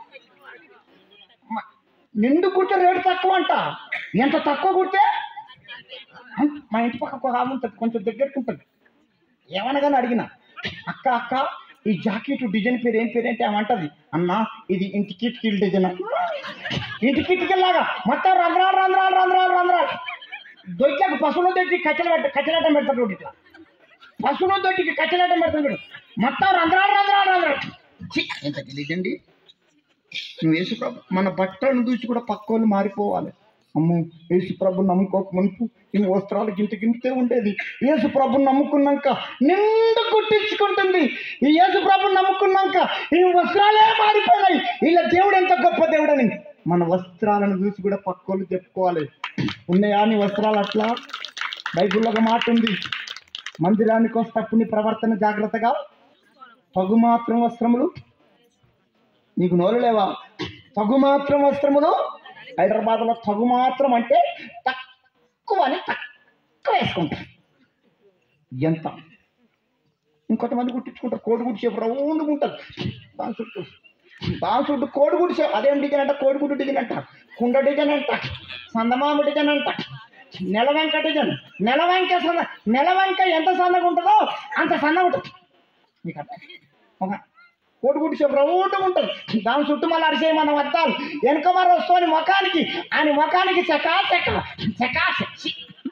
మ- నిండు కుడితే రేటు తక్కువ అంట ఎంత తక్కువ కుడితే అం- మా ఇంటి పక్క ఒక ఆమె ఉంటుంది కొంచెం దగ్గరికి ఉంటుంది ఏమనగానే అడిగిన అక్క అక్క ఈ జాకెట్ డిజైన్ పేరు ఏం పేరు అంటే ఏమంటది అన్న ఇది ఇంటి కిటికీల డిజైన్ ఇంటి కిటికీలాగా మొత్తం రంధ్రాలు రంధ్రాలు రంధ్రాలు రంధ్రాలు దొడ్లకు పశువుల దొడ్డి కచ్చలు పెట్ట కచ్చలాటం పెడతాడు చూడు ఇట్లా పశువుల దొడ్డికి కచ్చలాటం పెడతాడు చూడు మొత్తం రంధ్రాలు రంధ్రాలు రంధ్రాలు ఛీ, ఎంత తెలియదండి నువ్వు యేసుప్రభు మన బట్టలను చూసి కూడా పక్కోళ్ళు మారిపోవాలి అమ్మో యేసుప్రభు నమ్ముకోక మునుపు ఈ వస్త్రాలు గింత గింతే ఉండేది యేసుప్రభు నమ్ముకున్నాక నిండు కుట్టించుకుంటుంది ఈ యేసుప్రభు నమ్ముకున్నాక ఈ వస్త్రాలే మారిపోయినాయి ఇలా దేవుడు ఎంత గొప్ప దేవుడని మన వస్త్రాలను చూసి కూడా పక్కోళ్ళు చెప్పుకోవాలి ఉన్నాయా నీ వస్త్రాలు అట్లా బైబిల్లో ఒక మాట ఉంది మందిరానికి వస్తప్పుడు నీ ప్రవర్తన జాగ్రత్తగా పగు మాత్రం వస్త్రములు నీకు నోరు లేవా తగు మాత్రం వస్త్రములు హైదరాబాద్లో తగు మాత్రం అంటే తక్కువ అని తక్కువ వేసుకుంటారు ఎంత ఇంకొంతమంది కుట్టించుకుంటారు కోడి గుడి సేపు రౌండ్గా ఉంటుంది దాని చుట్టూ దాని చుట్టూ కోడి గుడి సేపు అదేం డిజైన్ అంట కోడి గుడి డిజైన్ అంట కుండ డిజైన్ అంట సందమామ డిజైన్ అంట నెలవంక డిజైన్ నెలవంక సంద నెలవంక ఎంత సన్నగా ఉంటుందో అంత సన్నగా ఉంటుంది మీకు అర్థం ఒక కోడిగుడ్డు చెప్పు రౌండ్గా ఉంటుంది దాని చుట్టూ మళ్ళీ అరిసే మన వద్దాలు వెనక మరి వస్తుంది ముఖానికి ఆయన ముఖానికి చకా చక చకా చచ్చి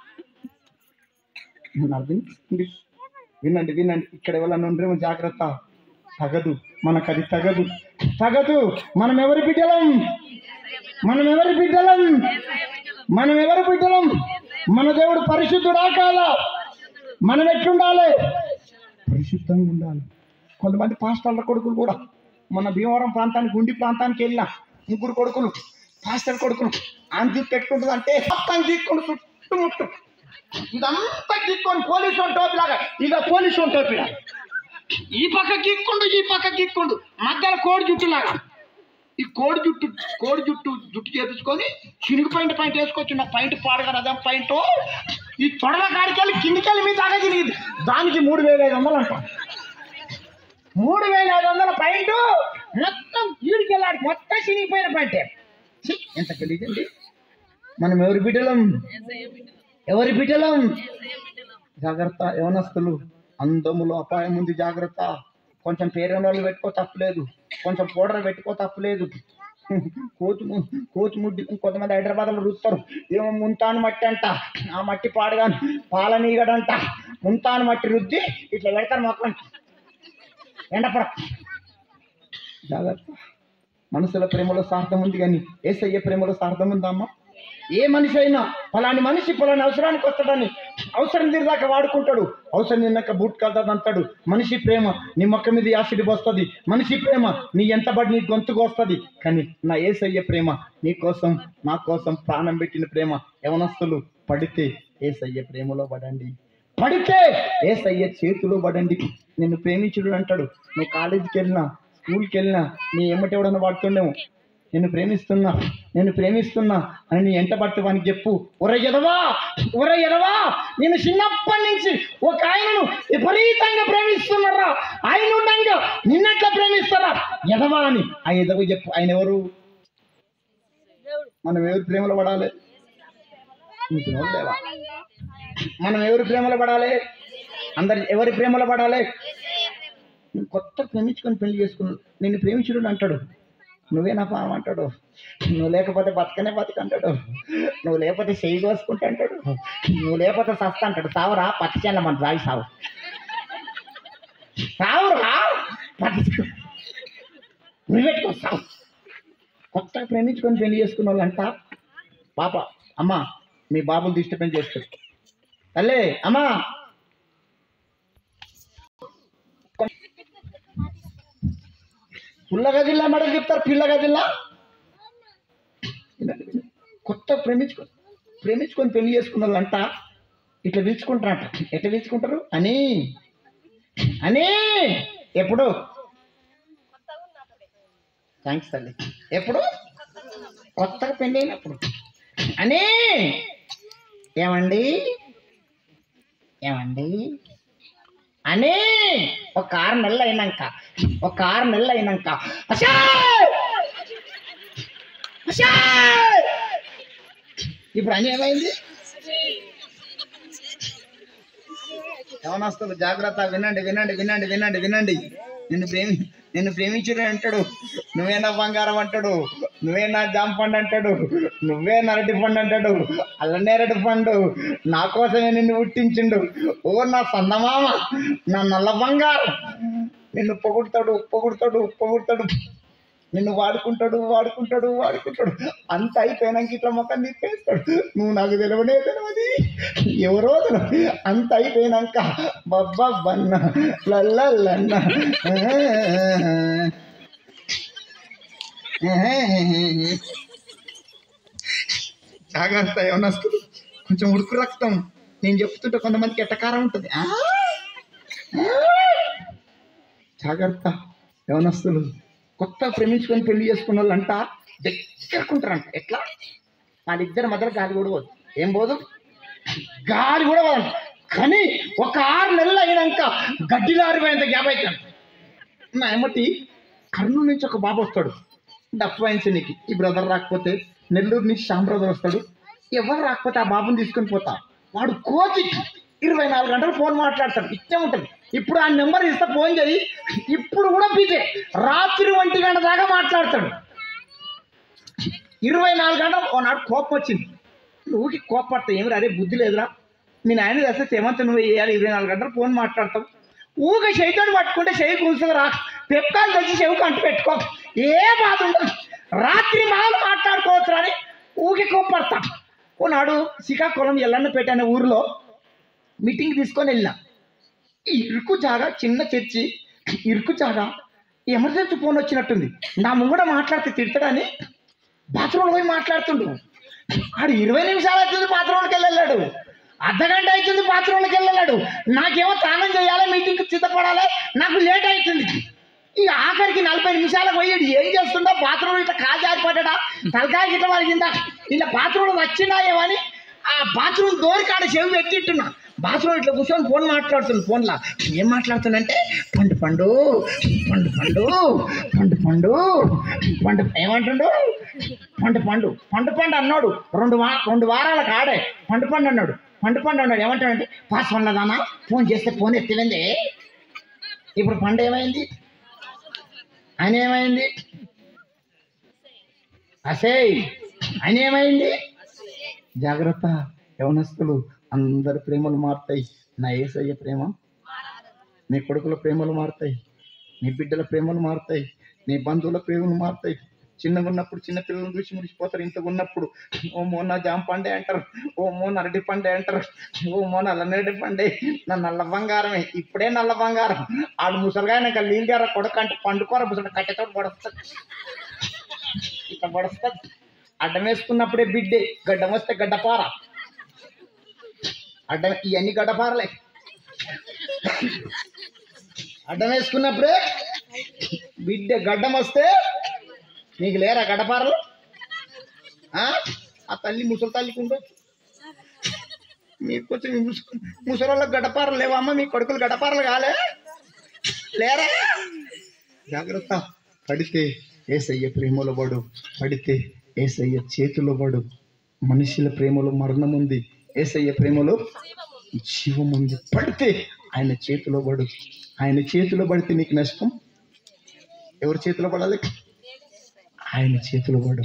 అర్థం వినండి వినండి ఇక్కడ ఎవరన్నా ఉండరేమో జాగ్రత్త తగదు మనకు అది తగదు తగదు మనం ఎవరి బిడ్డలం మనం ఎవరి బిడ్డలం మనం ఎవరి బిడ్డలం మన దేవుడు పరిశుద్ధుడా కాదా మనం ఎట్లుండాలి పరిశుద్ధంగా ఉండాలి కొంతమంది పాస్టర్ల కొడుకులు కూడా మన భీమవరం ప్రాంతానికి గుండి ప్రాంతానికి వెళ్ళిన ముగ్గురు కొడుకులు పాస్టర్ కొడుకులు ఆయన దిక్కు ఎట్లుంటుంది అంటే మొత్తం గీక్కొని చుట్టుముట్టు ఇదంతా గీక్కొని పోలీసు టోపీలాగా ఇక పోలీసు టోపీలా ఈ పక్క గీక్కుండు ఈ పక్క గీక్కుండు మధ్యలో కోడి జుట్టులాగా ఈ కోడి జుట్టు కోడి జుట్టు జుట్టు చేపించుకొని చినుగు పాయింట్ పాయింట్ వేసుకొచ్చి నా పాయింట్ పాడగా అదే పాయింట్ ఈ తొడల కాడికెళ్ళి కిందికెళ్ళి మీ దాకా తిరిగింది దానికి మూడు వేల ఐదు వందలు అంట మూడు వేల ఐదు వందల పాయింట్ మొత్తం ఈడికెళ్ళాడికి మొత్తం చినిగిపోయిన పాయింటే ఛీ, ఎంత గలీజండి మనం ఎవరి బిడ్డలం ఎవరి బిడ్డలం జాగ్రత్త యవనస్తులు అందములో అపాయం ఉంది జాగ్రత్త కొంచెం పేరెంట్ వాళ్ళు పెట్టుకో తప్పలేదు కొంచెం పౌడర్ పెట్టుకో తప్పలేదు కోచు ము- కోచు ముడ్డి కొంతమంది హైదరాబాద్లో రుస్తారు ఏమో ముంతాను మట్టి అంట ఆ మట్టి పాడగాను పాలనీగడంట ముంతాను మట్టి రుద్ది ఇట్లా పెడతారు మొత్తం ఎండపడ జాగ్రత్త మనసుల ప్రేమలో స్వార్థం ఉంది కానీ ఏసయ్య ప్రేమలో స్వార్థం ఉందమ్మా ఏ మనిషి అయినా ఫలాని మనిషి ఫలాని అవసరానికి వస్తాడని అవసరం తీరిదాకా వాడుకుంటాడు అవసరం తిన్నాక బూట్ కలుతుంది అంటాడు మనిషి ప్రేమ నీ మొక్క మీద యాసిడ్ వస్తుంది మనిషి ప్రేమ నీ ఎంత బడి నీ గొంతుకు వస్తుంది కానీ నా ఏసయ్య ప్రేమ నీ కోసం నా కోసం ప్రాణం పెట్టిన ప్రేమ యవనస్తులు పడితే ఏసయ్య ప్రేమలో పడండి పడితే ఏసయ్య చేతిలో పడండి నిన్ను ప్రేమించుడు అంటాడు నువ్వు కాలేజీకి వెళ్ళినా స్కూల్కి వెళ్ళినా నీ ఎమ్మటి ఎవడన్నా పడుతుండేమో నేను ప్రేమిస్తున్నా నేను ప్రేమిస్తున్నా అని నీ ఎంట పడితే వానికి చెప్పు ఒర ఎదవా ఒర ఎదవా నేను చిన్నప్పటి నుంచి ఒక ఆయనను విపరీతంగా ప్రేమిస్తున్నారా ఆయన ఉండంగా నిన్నట్లా ప్రేమిస్తారా ఎదవా అని ఆ ఎదవ చెప్పు ఆయన ఎవరు మనం ఎవరు ప్రేమలో పడాలి నీకు నోరు లేవా మనం ఎవరి ప్రేమలో పడాలి అందరి ఎవరి ప్రేమలో పడాలి నువ్వు కొత్త ప్రేమించుకొని పెళ్లి చేసుకున్నావు నిన్ను ప్రేమించుడు అంటాడు నువ్వే నా పాము అంటాడు నువ్వు లేకపోతే బతకనే బతక అంటాడు నువ్వు లేకపోతే చెయ్యి కోసుకుంటా అంటాడు నువ్వు లేకపోతే సస్తా అంటాడు సావురా పచ్చి చెల్ల మన రాగి సావు సావురా పచ్చి నువ్వు పెట్టుకో సావు కొత్తగా ప్రేమించుకొని పెళ్లి చేసుకున్న వాళ్ళంట పాప అమ్మ మీ బాబుని డిస్టర్బెన్స్ చేస్తాడు తల్లే అమ్మా పుల్లగా జిల్లా మేడం చెప్తారు పిల్లగా జిల్లా కొత్త ప్రేమించుకో ప్రేమించుకొని పెళ్లి చేసుకున్న వాళ్ళంట ఇట్లా పిలుచుకుంటారంట ఎట్లా పిలుచుకుంటారు అని అని ఎప్పుడు థ్యాంక్స్ తల్లి ఎప్పుడు కొత్తగా పెళ్లి అయినప్పుడు అని ఏమండి ఏమండి అని ఒక ఆరు నెలలు అయినాక ఒక ఆరు నెలలు అయినాక అశా అశా ఇప్పుడు అని ఏమైంది యవనస్తులు జాగ్రత్త వినండి వినండి వినండి వినండి వినండి నిన్ను ప్రేమి నిన్ను ప్రేమించుడు అంటాడు నువ్వే నా బంగారం అంటాడు నువ్వే నా జామ పండు అంటాడు నువ్వే నరటి పండు అంటాడు అల్లనేరటి పండు నా కోసమే నిన్ను పుట్టించిండు ఓ నా సన్నమామ నా నల్ల బంగారం నిన్ను పొగుడతాడు పొగుడతాడు పొగుడతాడు నిన్ను వాడుకుంటాడు వాడుకుంటాడు వాడుకుంటాడు అంత అయిపోయినాక ఇట్లా మొక్కని తిప్పేస్తాడు నువ్వు నాకు తెలియనే తెలియదు ఎవరో తెలియదు అంత అయిపోయినాక బబ్బా బన్న లల్లన్న జాగ్రత్త ఏమన్నా వస్తుంది కొంచెం ఉడుకు రక్తం నేను చెప్తుంటే కొంతమందికి ఎట్టకారం ఉంటుంది ఆ? జాగ్రత్త యవనస్తులు కొత్త ప్రేమించుకొని పెళ్లి చేసుకున్న వాళ్ళంట దగ్గరకుంటారంట ఎట్లా వాళ్ళిద్దరి మధ్యలో గాలి కూడా పోదు ఏం పోదు గాలి కూడా పోదు కానీ ఒక ఆరు నెలలు అయినాక గడ్డిలో ఆరిపోయేంత గ్యాప్ అవుతాను నా ఏమటి కర్నూలు నుంచి ఒక బాబు వస్తాడు డఫ్ వాయించనీకి ఈ బ్రదర్ రాకపోతే నెల్లూరు నుంచి శ్యామ్ బ్రదర్ వస్తాడు ఎవరు రాకపోతే ఆ బాబుని తీసుకొని పోతా వాడు కోచికి ఇరవై నాలుగు గంటలు ఫోన్ మాట్లాడతాడు ఇచ్చే ఉంటుంది ఇప్పుడు ఆ నెంబర్ ఇస్తే ఫోన్ చేయి ఇప్పుడు కూడా పీకే రాత్రి ఒంటి గంట దాకా మాట్లాడతాడు ఇరవై నాలుగు గంటలు ఓనాడు కోపం వచ్చింది నువ్వుకి కోపడతావు ఏమి అదే బుద్ధి లేదురా మీ నాయన తెస్తే సేమంత నువ్వు వేయాలి ఇరవై నాలుగు గంటలు ఫోన్ మాట్లాడతావు ఊక చేతితో పట్టుకుంటే చెయ్యి కూర్చుంది రా పెప్పాలు తెచ్చి చెవుకు అంటు పెట్టుకో ఏ బాధ ఉండదు రాత్రి మాలు మాట్లాడుకోవచ్చు అని ఊకి కోపడతా ఓనాడు శ్రీకాకుళం ఎల్లన్నపేట అనే ఊరిలో మీటింగ్ తీసుకొని వెళ్ళినా ఈ ఇరుకు జాగా చిన్న చర్చి ఇరుకు జాగా ఎమర్జెన్సీ ఫోన్ వచ్చినట్టుంది నా ముంగడ మాట్లాడితే తిడతాడని బాత్రూంలో పోయి మాట్లాడుతుండు ఆడు ఇరవై నిమిషాలు అవుతుంది బాత్రూంలోకి వెళ్ళాడు అర్ధగంట అవుతుంది బాత్రూంలోకి వెళ్ళాడు నాకేమో స్నానం చేయాలి మీటింగ్కి సిద్ధపడాలి నాకు లేట్ అవుతుంది ఈ ఆఖరికి నలభై నిమిషాలకు పోయి ఈడు ఏం చేస్తుండో బాత్రూమ్ ఇట్లా కాలు జారిపడ్డా తలకాయ ఇట్లా వలిగిందా ఇలా బాత్రూంలో వచ్చినాయేమో అని ఆ బాత్రూమ్ డోర్ కాడ చెవి పెట్టిట్టున్నా బాత్రూమ్ ఇట్లా కూర్చొని ఫోన్ మాట్లాడుతుంది ఫోన్లో ఏం మాట్లాడుతుందంటే పండు పండు పండు పండు పండు పండు పండు ఏమంటుండు పండు పండు పండు పండు అన్నాడు రెండు వా రెండు వారాలకు ఆడే పండు పండు అన్నాడు పండు పండు అన్నాడు ఏమంటాడంటే పాస్ వల్లదానా ఫోన్ చేస్తే ఫోన్ ఎత్తివింది ఇప్పుడు పండు ఏమైంది ఆయన ఏమైంది అసేయ్ ఆయన ఏమైంది జాగ్రత్త యవనస్తులు అందరి ప్రేమలు మారుతాయి నా ఏసయ్య ప్రేమ నీ కొడుకుల ప్రేమలు మారుతాయి నీ బిడ్డల ప్రేమలు మారుతాయి నీ బంధువుల ప్రేమలు మారుతాయి చిన్నగా ఉన్నప్పుడు చిన్న పిల్లలను చూసి మురిసిపోతారు ఇంతగా ఉన్నప్పుడు ఓ మోన జామ పండే అంటారు ఓ మోన అరటి పండే అంటారు ఓ మోన అల్లనేరటి పండే నా నల్ల బంగారమే ఇప్పుడే నల్ల బంగారం ఆడు ముసలిగాయనక నీళ్ళగార కొడక అంటే పండుకోర ముసలి కట్టెతో పొడుస్తుంది ఇట్లా పొడుస్తుంది అడ్డం వేసుకున్నప్పుడే బిడ్డే గడ్డం వస్తే గడ్డపార అడ్డం ఇవన్నీ గడ్డపారలే అడ్డం వేసుకున్నప్పుడే బిడ్డ గడ్డం వస్తే నీకు లేరా గడ్డపారలు ఆ ఆ తల్లి ముసలి తల్లికి ఉండొచ్చు మీకు కొంచెం ముసలోళ్ళకి గడ్డపారలు లేవమ్మా మీ కొడుకులు గడ్డపారలు కాలే లేరా జాగ్రత్త పడితే ఏసయ్య ప్రేమలో పడు పడితే ఏసయ్య చేతిలో పడు మనుషుల ప్రేమలో మరణం ఉంది ఏసయ్య ప్రేమలో జీవం ఉంది పడితే ఆయన చేతిలో పడు ఆయన చేతిలో పడితే నీకు నష్టం ఎవరి చేతిలో పడాలి ఆయన చేతిలో పడు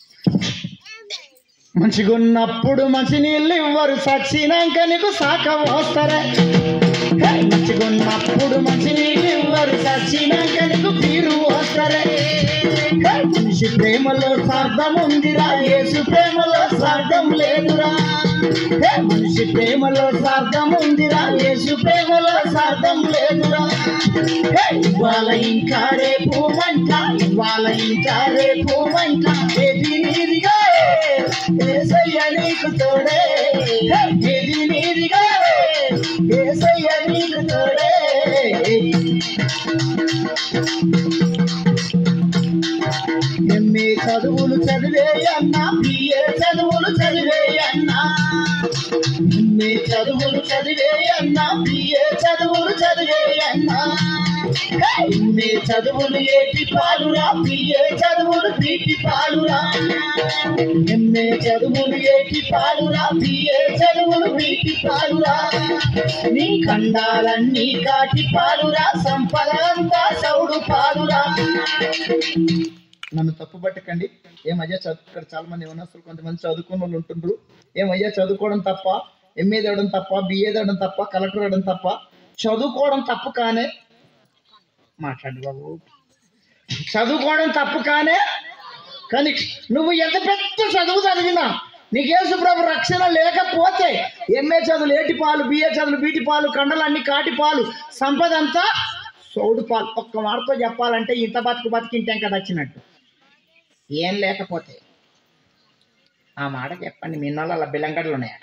మంచిగున్నప్పుడు మంచి నీళ్ళు ఇవ్వరు సచ్చినాక నీకు సాక పోస్తారా హే, మంచిగున్నప్పుడు మంచి నీళ్ళు ఇవ్వరు సచ్చినాక నీకు పీరు పోస్తారా మనిషి ప్రేమలో స్వార్థం ఉందిరా యేసు ప్రేమలో స్వార్థం లేదురా హే, మనిషి ప్రేమలో స్వార్థం ఉందిరా యేసు ప్రేమలో స్వార్థం లేదురా హే, ఇవాళ ఇంకా రేపు మంట ఇవాళ ఇంకా రేపు మంట ఏది నీదిగా ఏసయ్య నీకు తోడే హే, ఏది నీదిగా ఏసయ్య నీకు తోడే ఎంఏ చదువులు చదివే అన్నా బిఏ చదువులు చదివే అన్నా ఎంఏ చదువులు చదివే అన్నా బిఏ చదువులు చదివే అన్నా ఎంఏ చదువులు ఏటి పాలురా బిఏ చదువులు పీటి పాలురా ఎంఏ చదువులు ఏటి పాలురా బిఏ చదువులు పీటి పాలురా నీ ఖండాలన్నీ కాటి పాలురా సంపద అంతా సౌడు పాలురా నన్ను తప్పు పట్టకండి ఏమయ్యా చదువు ఇక్కడ చాలా మంది యవనస్తులు కొంతమంది చదువుకున్న వాళ్ళు ఉంటుండ్రు ఏమయ్యా చదువుకోవడం తప్ప ఎంఏ చదవడం తప్ప బిఏ చదవడం తప్ప కలెక్టర్ అవడం తప్ప చదువుకోవడం తప్పు కానే మాట్లాడు బాబు చదువుకోవడం తప్పు కానే కానీ నువ్వు ఎంత పెద్ద చదువు చదివినా నీకు యేసు ప్రభు రక్షణ లేకపోతే ఎంఏ చదువులు ఏటి పాలు బిఏ చదువులు బీటి పాలు కండలన్నీ కాటి పాలు సంపద అంతా సౌడు పాలు ఒక్క మాటతో చెప్పాలంటే ఇంత బతుకు బతికింటే కదా వచ్చినట్టు ఏం లేకపోతే ఆ మాట చెప్పండి మీ నల్ల అలా బిల్లంగడ్లు ఉన్నాయా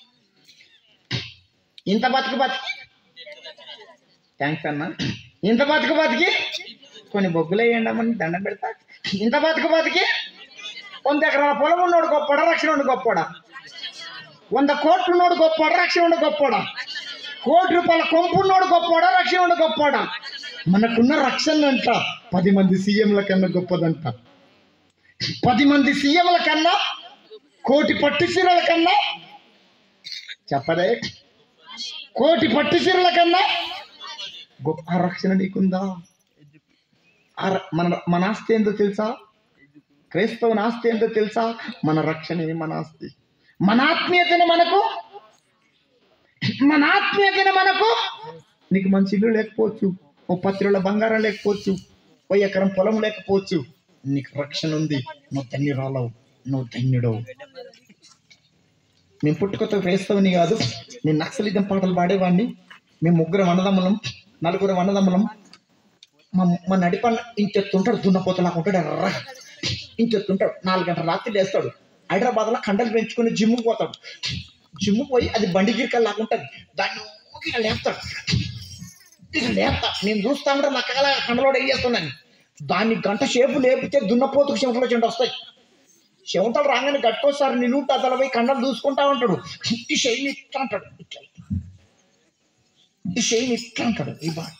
ఇంత బతుకు బతికి థ్యాంక్స్ అన్న ఇంత బతుకు బతికి కొన్ని బొగ్గులు వేయండి దండం పెడతా ఇంత బతుకు బతికి వంద ఎకరాల పొలం ఉన్నోడు గొప్పడా రక్షణ ఉండి గొప్పడా వంద కోట్లు ఉన్నోడు గొప్పడా రక్షణ ఉండి గొప్పడా కోటి రూపాయల కొంపున్నోడు గొప్పడా రక్షణ ఉండి గొప్పడా మనకున్న రక్షణ అంట పది మంది సీఎంల కన్నా గొప్పదంట పది మంది సీఎంల కన్నా కోటి పట్టు చీరల కన్నా చెప్పదే కోటి పట్టు చీరల కన్నా గొప్ప రక్షణ నీకుందా ఆ ర- మన మన ఆస్తి ఏందో తెలుసా క్రైస్తవుని ఆస్తి ఏందో తెలుసా మన రక్షణే మన ఆస్తి మన ఆత్మీయతని మనకు మన ఆత్మీయతని మనకు నీకు మంచి ఇల్లు లేకపోవచ్చు ఓ పత్రిలో బంగారం లేకపోవచ్చు ఓ ఎకరం పొలం లేకపోవచ్చు నీకు రక్షణ ఉంది నువ్వు ధన్యురాలవు నువ్వు ధన్యుడవు నేను పుట్టుకతో క్రైస్తవుని కాదు నేను నక్సలిజం పాటలు పాడేవాడిని మేము ముగ్గురం అన్నదమ్ములం నలుగురం అన్నదమ్ములం మా మా నడిపన్న ఇంచెత్తుంటాడు దున్నపోతలాగా ఉంటాడు ఎర్ర ఇంచెత్తుంటాడు నాలుగు గంటల రాత్రి లేస్తాడు హైదరాబాద్లో కండలు పెంచుకుని జిమ్కి పోతాడు జిమ్ పోయి అది బండి గిరికల్ లాగా ఉంటుంది దాన్ని ఊరికే ఇలా లేపుతాడు ఇక లేపుతా నేను చూస్తా ఉంటే నా కగల కండలోడు ఏం చేస్తున్నాను దాన్ని గంట సేపు లేపితే దున్నపోతుకు చెమటలో చెంట వస్తాయి చెమటలు రాగానే గట్టుకొస్తారు నేను అతల పోయి కండలు దూసుకుంటా ఉంటాడు ఈ శైలి ఇట్లా అంటాడు ఇట్లా ఈ శైలి ఇట్లా అంటాడు ఈ బా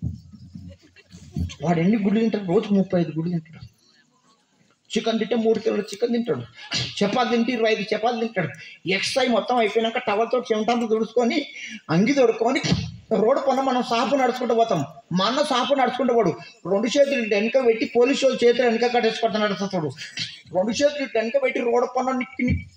వాడు ఎన్ని గుడ్లు తింటాడు రోజుకు ముప్పై ఐదు గుడ్లు తింటాడు చికెన్ తింటే మూడు కిలోలు చికెన్ తింటాడు చపాతి తింటే ఇరవై ఐదు చపాతీలు తింటాడు ఎక్సర్సైజ్ మొత్తం అయిపోయినాక టవల్తో చెమటంతా తుడుచుకొని అంగి తొడుక్కొని రోడ్డు పైన మనం సాపు నడుచుకుంటూ పోతాం మా అన్న సాపు నడుచుకుంటూ పోడు రెండు చేతులు ఇటు వెనక పెట్టి పోలీసు వాళ్ళు చేతులు వెనక కట్టేసుకుంటూ నడుస్తాడు రెండు చేతులు ఇటు వెనక పెట్టి రోడ్డు పైన నిక్కి నిక్కి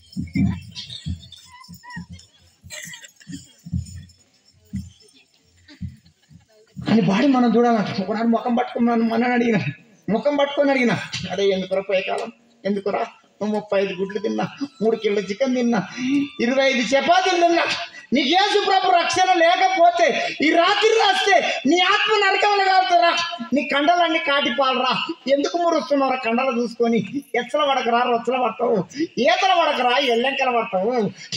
అని బాడీ మనం చూడాలంట ఒకనాడు ముఖం పట్టుకున్నాను మన అడిగిన ముఖం పట్టుకొని అడిగిన అదే ఎందుకురా పోయే కాలం ఎందుకురా నువ్వు ముప్పై ఐదు గుడ్లు తిన్నా మూడు కిలో చికెన్ తిన్నా ఇరవై ఐదు చపాతీలు తిన్నా నీకు యేసు ప్రభు రక్షణ లేకపోతే ఈ రాత్రి రాస్తే నీ ఆత్మ నరకమని కాదురా నీ కండలన్నీ కాటి పాలరా ఎందుకు మురుస్తున్నారా కండలు చూసుకొని ఎచ్చల పడకరా రొచ్చల పడతావు ఈతల పడకరా ఎల్లెంకల పడతావు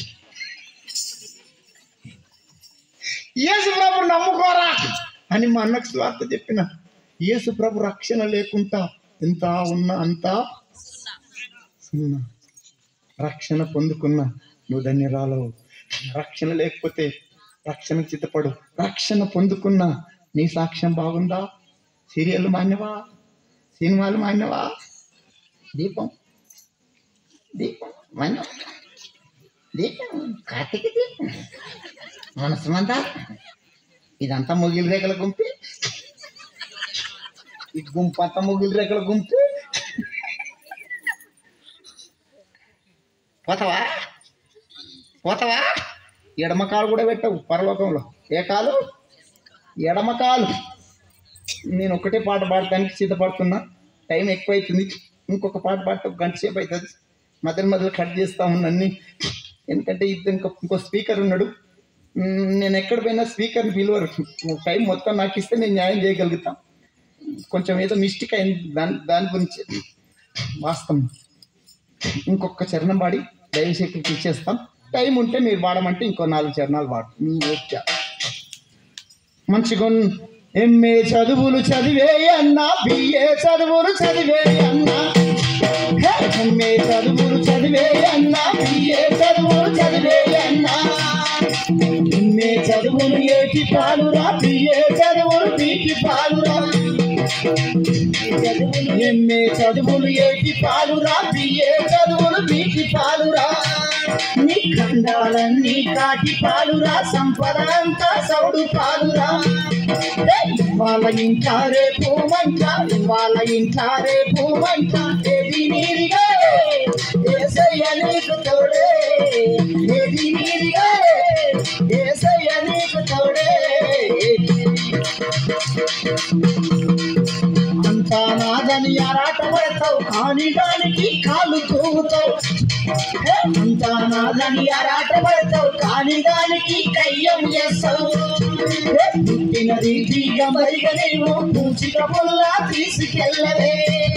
యేసు ప్రభు నమ్ముకోరా అని మా అన్నకు స్వార్థ చెప్పిన యేసు ప్రభు రక్షణ లేకుండా ఎంత ఉన్నా అంతా సున్నా రక్షణ పొందుకున్న నువ్వు ధన్యరాలవు రక్షణ లేకపోతే రక్షణకు చిత్తపడు రక్షణ పొందుకున్న నీ సాక్ష్యం బాగుందా సీరియల్ మాన్యవా సినిమాలు మాన్యవా దీపం దీపం మాన్యవా దీపం కార్తీక దీపం మనసుమంతా ఇదంతా ముగిలి రేఖల గుంపి ఈ గుంపు అంతా ముగిలి రేఖల గుంపి పోతావా పోతావా ఎడమ కాలు కూడా పెట్టవు పరలోకంలో ఏ కాలు ఎడమ కాలు నేను ఒకటే పాట పాడటానికి సిద్ధపడుతున్నా టైం ఎక్కువ అవుతుంది ఇంకొక పాట పాట ఒక గంట సేపు అవుతుంది మధ్యలో మధ్యలో కట్ చేస్తా ఉన్నాన్ని ఎందుకంటే ఇద్దరు ఇంకో ఇంకో స్పీకర్ ఉన్నాడు మ్, నేను ఎక్కడ పోయినా స్పీకర్ని పిలువరు టైం మొత్తం నాకు ఇస్తే నేను న్యాయం చేయగలుగుతాను కొంచెం ఏదో మిస్టేక్ అయింది దాని దాని గురించి వాస్తవం ఇంకొక చరణం పాడి దయశక్తికి ఇచ్చేస్తాం టైం ఉంటే మీరు పాడమంటే ఇంకో నాలుగు చరణాలు పాడు మీ ఓకే మంచిగా ఎంఏ చదువులు చదివే అన్నా బిఏ చదువులు చదివే అన్నా ఎంఏ చదువులు చదివే అన్నా బిఏ చదువులు చదివే అన్నా ఎంఏ చదువులు ఏటి పాలురా బిఏ చదువులు బీటి పాలురా ఎంఏ చదువులు ఏటి పాలురా బిఏ చదువులు బీటి పాలురా నీ ఖండాలన్నీ కాటి పాలురా సంపద అంతా సౌడు పాలురా వాళ్ళ ఇంటా రేపు మంట వాళ్ళ ఇంటా రేపు మంట ఏది నీరిగా ఏసయ్య నీకు తోడే ఏది నీరిగా ఏసయ్య నీకు తోడే అంతా నాదని ఆరాట పడతావు కాని దానికి కాలు తూగుతావు అంతా నాదని ఆరాట పడతావు కాని దానికి కయ్యం చేస్తావు పుట్టిన రీతిగా మరిగా నీవు పూచిక పుల్లా తీసుకెళ్ళవే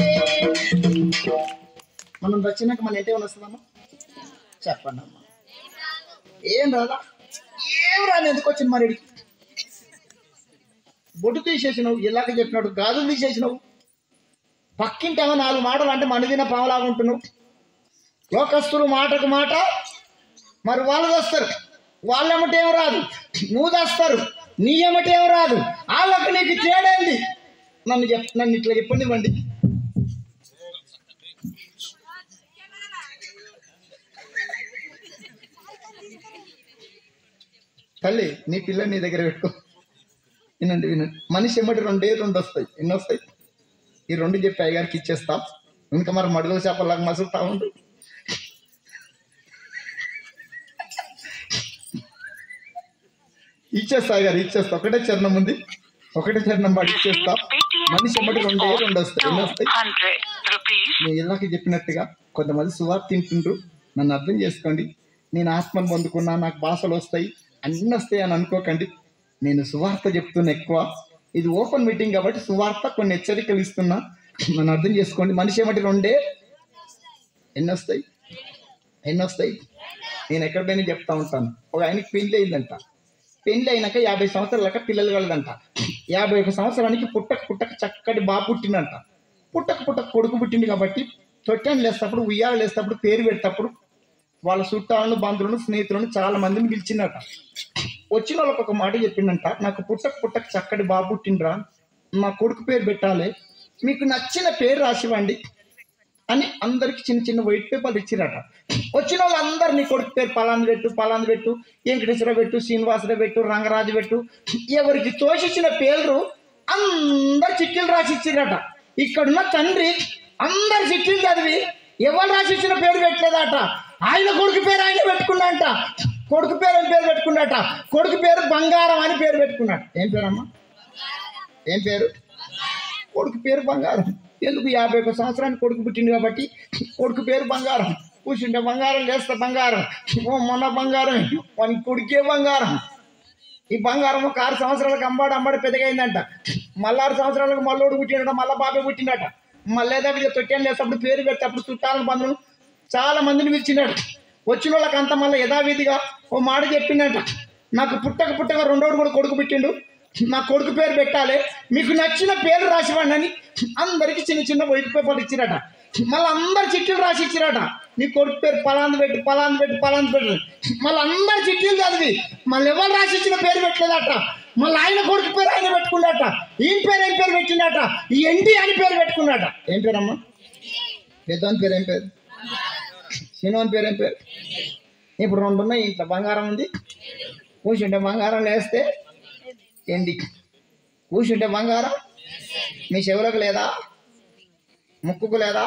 మనం వచ్చినాక మన ఏంటే వస్తుందమ్మా చెప్పండి అమ్మా ఏం రాదా ఏం రాని ఎందుకు వచ్చింది మరి ఈడికి? బొట్టు తీసేసినావు ఇలాగ చెప్పినాడు గాజులు తీసేసినావు పక్కింటేమో నాలుగు మాటలు అంటే మనదిన పావలాగా ఉంటున్నావు లోకస్తులు మాటకు మాట మరి వాళ్ళు వస్తారు వాళ్ళెమ్మటి ఏం రాదు నువ్వు తెస్తారు నీ ఎమ్మటి ఏం రాదు వాళ్ళకు నీకు తేడేంది నన్ను చెప్ నన్ను ఇట్లా చెప్పండి ఇవ్వండి తల్లి నీ పిల్లని నీ దగ్గర పెట్టుకో వినండి వినండి మనిషి ఎమ్మటి రెండే రెండు వస్తాయి ఎన్ని వస్తాయి ఈ రెండు చెప్పి అయ్యగారికి ఇచ్చేస్తాం ఇంకా మరి మడుగుల చేపలాగా మసులుతా ఉండు ఇచ్చేస్తా అయ్యగారు ఇచ్చేస్తా ఒకటే చరణం ఉంది ఒకటే చరణం పాటు ఇచ్చేస్తా మనిషి ఎమ్మటి రెండే రెండు వస్తాయి ఎన్ని వస్తాయి 200 rupees. నేను ఇళ్ళకి చెప్పినట్టుగా కొంతమంది సువార్త తింటుండ్రు నన్ను అర్థం చేసుకోండి నేను ఆత్మను పొందుకున్నా నాకు భాషలు వస్తాయి అన్నీ వస్తాయి అని అనుకోకండి నేను సువార్త చెప్తున్నా ఎక్కువ ఇది ఓపెన్ మీటింగ్ కాబట్టి సువార్త కొన్ని హెచ్చరికలు ఇస్తున్నా నన్ను అర్థం చేసుకోండి మనిషి ఏమంటే రెండే ఎన్ని వస్తాయి ఎన్ని వస్తాయి నేను ఎక్కడ పోయినా చెప్తా ఉంటాను ఒక ఆయనకి పెళ్ళి అయిందంట పెళ్ళి అయినాక యాభై సంవత్సరాలక పిల్లలు కలదంట యాభై ఒక సంవత్సరానికి పుట్టక పుట్టక చక్కటి బాబు పుట్టిందంట పుట్టక పుట్టక కొడుకు పుట్టింది కాబట్టి తొట్టాన్ని లేస్తప్పుడు ఉయ్యాలు లేస్తప్పుడు పేరు పెట్టేటప్పుడు వాళ్ళ చుట్టాలను బంధువులను స్నేహితులను చాలా మందిని పిలిచిందట వచ్చిన వాళ్ళకి ఒక మాట చెప్పిందంట నాకు పుట్టక పుట్టక చక్కటి బాబు పుట్టిండ్రా మా కొడుకు పేరు పెట్టాలి మీకు నచ్చిన పేరు రాసివ్వండి అని అందరికి చిన్న చిన్న వైట్ పేపర్లు ఇచ్చిరట వచ్చిన వాళ్ళందరూ నీ కొడుకు పేరు పలాంది పెట్టు పలాంది పెట్టు వెంకటేశ్వర పెట్టు శ్రీనివాసరావు పెట్టు రంగరాజు పెట్టు ఎవరికి తోసిచ్చిన పేర్లు అందరు చిట్టీలు రాసి ఇచ్చిరట ఇక్కడున్న తండ్రి అందరు చిట్టీలు చదివి ఎవరు రాసి ఇచ్చిన పేరు పెట్టలేదట ఆయన కొడుకు పేరు ఆయన పెట్టుకున్నట కొడుకు పేరు అని పేరు పెట్టుకున్నట కొడుకు పేరు బంగారం అని పేరు పెట్టుకున్నాడు ఏం పేరమ్మా ఏం పేరు కొడుకు పేరు బంగారం ఎందుకు యాభై ఒక సంవత్సరానికి కొడుకు పుట్టింది కాబట్టి కొడుకు పేరు బంగారం కూర్చుంటే బంగారం లేస్తే బంగారం ఓ మొన్న బంగారం వానికి కొడుకే బంగారం ఈ బంగారం ఒక ఆరు సంవత్సరాలకు అంబాడు అంబాడు పెద్దగైందంట మళ్ళీ ఆరు సంవత్సరాలకు మల్లోడు పుట్టినట మళ్ళీ బాబే పుట్టినట మళ్ళీ ఏదో తొట్టాను లేసేటప్పుడు పేరు పెట్టేటప్పుడు చుట్టాలను బంధువులు చాలా మందిని పిలిచినాడు వచ్చిన వాళ్ళకి అంత మళ్ళీ యథావిధిగా ఓ మాట చెప్పిండట నాకు పుట్టక పుట్టక రెండోడు కూడా కొడుకు పుట్టిండు నా కొడుకు పేరు పెట్టాలి మీకు నచ్చిన పేరు రాసివ్వండి అని అందరికి చిన్న చిన్న వైట్ పేపర్లు ఇచ్చిరట మళ్ళీ అందరు చిట్టీలు రాసి ఇచ్చిరట నీ కొడుకు పేరు పలాంది పెట్టు పలాంది పెట్టు పలాంది పెట్టు మళ్ళీ అందరు చిట్టీలు చదివి మళ్ళీ ఎవరు రాసి ఇచ్చిన పేరు పెట్టలేదట మళ్ళీ ఆయన కొడుకు పేరు ఆయన పెట్టుకున్నట ఈయన పేరు ఏం పేరు పెట్టిందట ఈ ఎండి అని పేరు పెట్టుకున్నట ఏం పేరమ్మా పెద్దవాని పేరు ఏం పేరు సినిమాని పేరు ఏం పేరు ఇప్పుడు రెండు ఉన్నాయి ఇంట్లో బంగారం ఉంది కూర్చుంటే బంగారం లేస్తే ఎండి కూర్చుంటే బంగారం మీ చెవులకు లేదా ముక్కుకు లేదా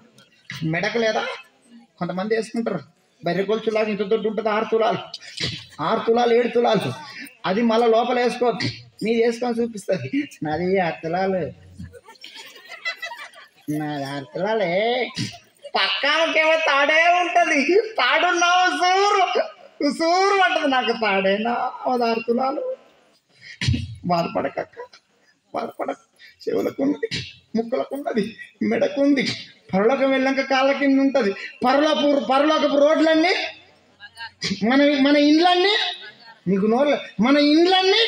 మెడకు లేదా కొంతమంది వేసుకుంటారు బర్రె కొలుచులాగా ఇంత దొడ్డు ఉంటుంది ఆరు తులాలు ఆరు తులాలు ఏడు తులాలు అది మళ్ళీ లోపల వేసుకోవద్దు మీరు వేసుకొని చూపిస్తుంది నాది ఆరు తులాలు నా దాంట్లోలే పక్కనకేమో తాడే ఉంటది తాడున్నావు సూరు సూరు అంటది నాకు తాడేనా దారుతులాలు బాధపడకక్క బాధపడక చెవులకు ఉన్నది ముక్కలకు ఉన్నది మెడకుంది పరలోకం వెళ్ళాక కాళ్ళ కింద ఉంటుంది పరలోపు పరలోకపు రోడ్లన్నీ మన మన ఇండ్లన్నీ నీకు నోరు మన ఇండ్లన్నీ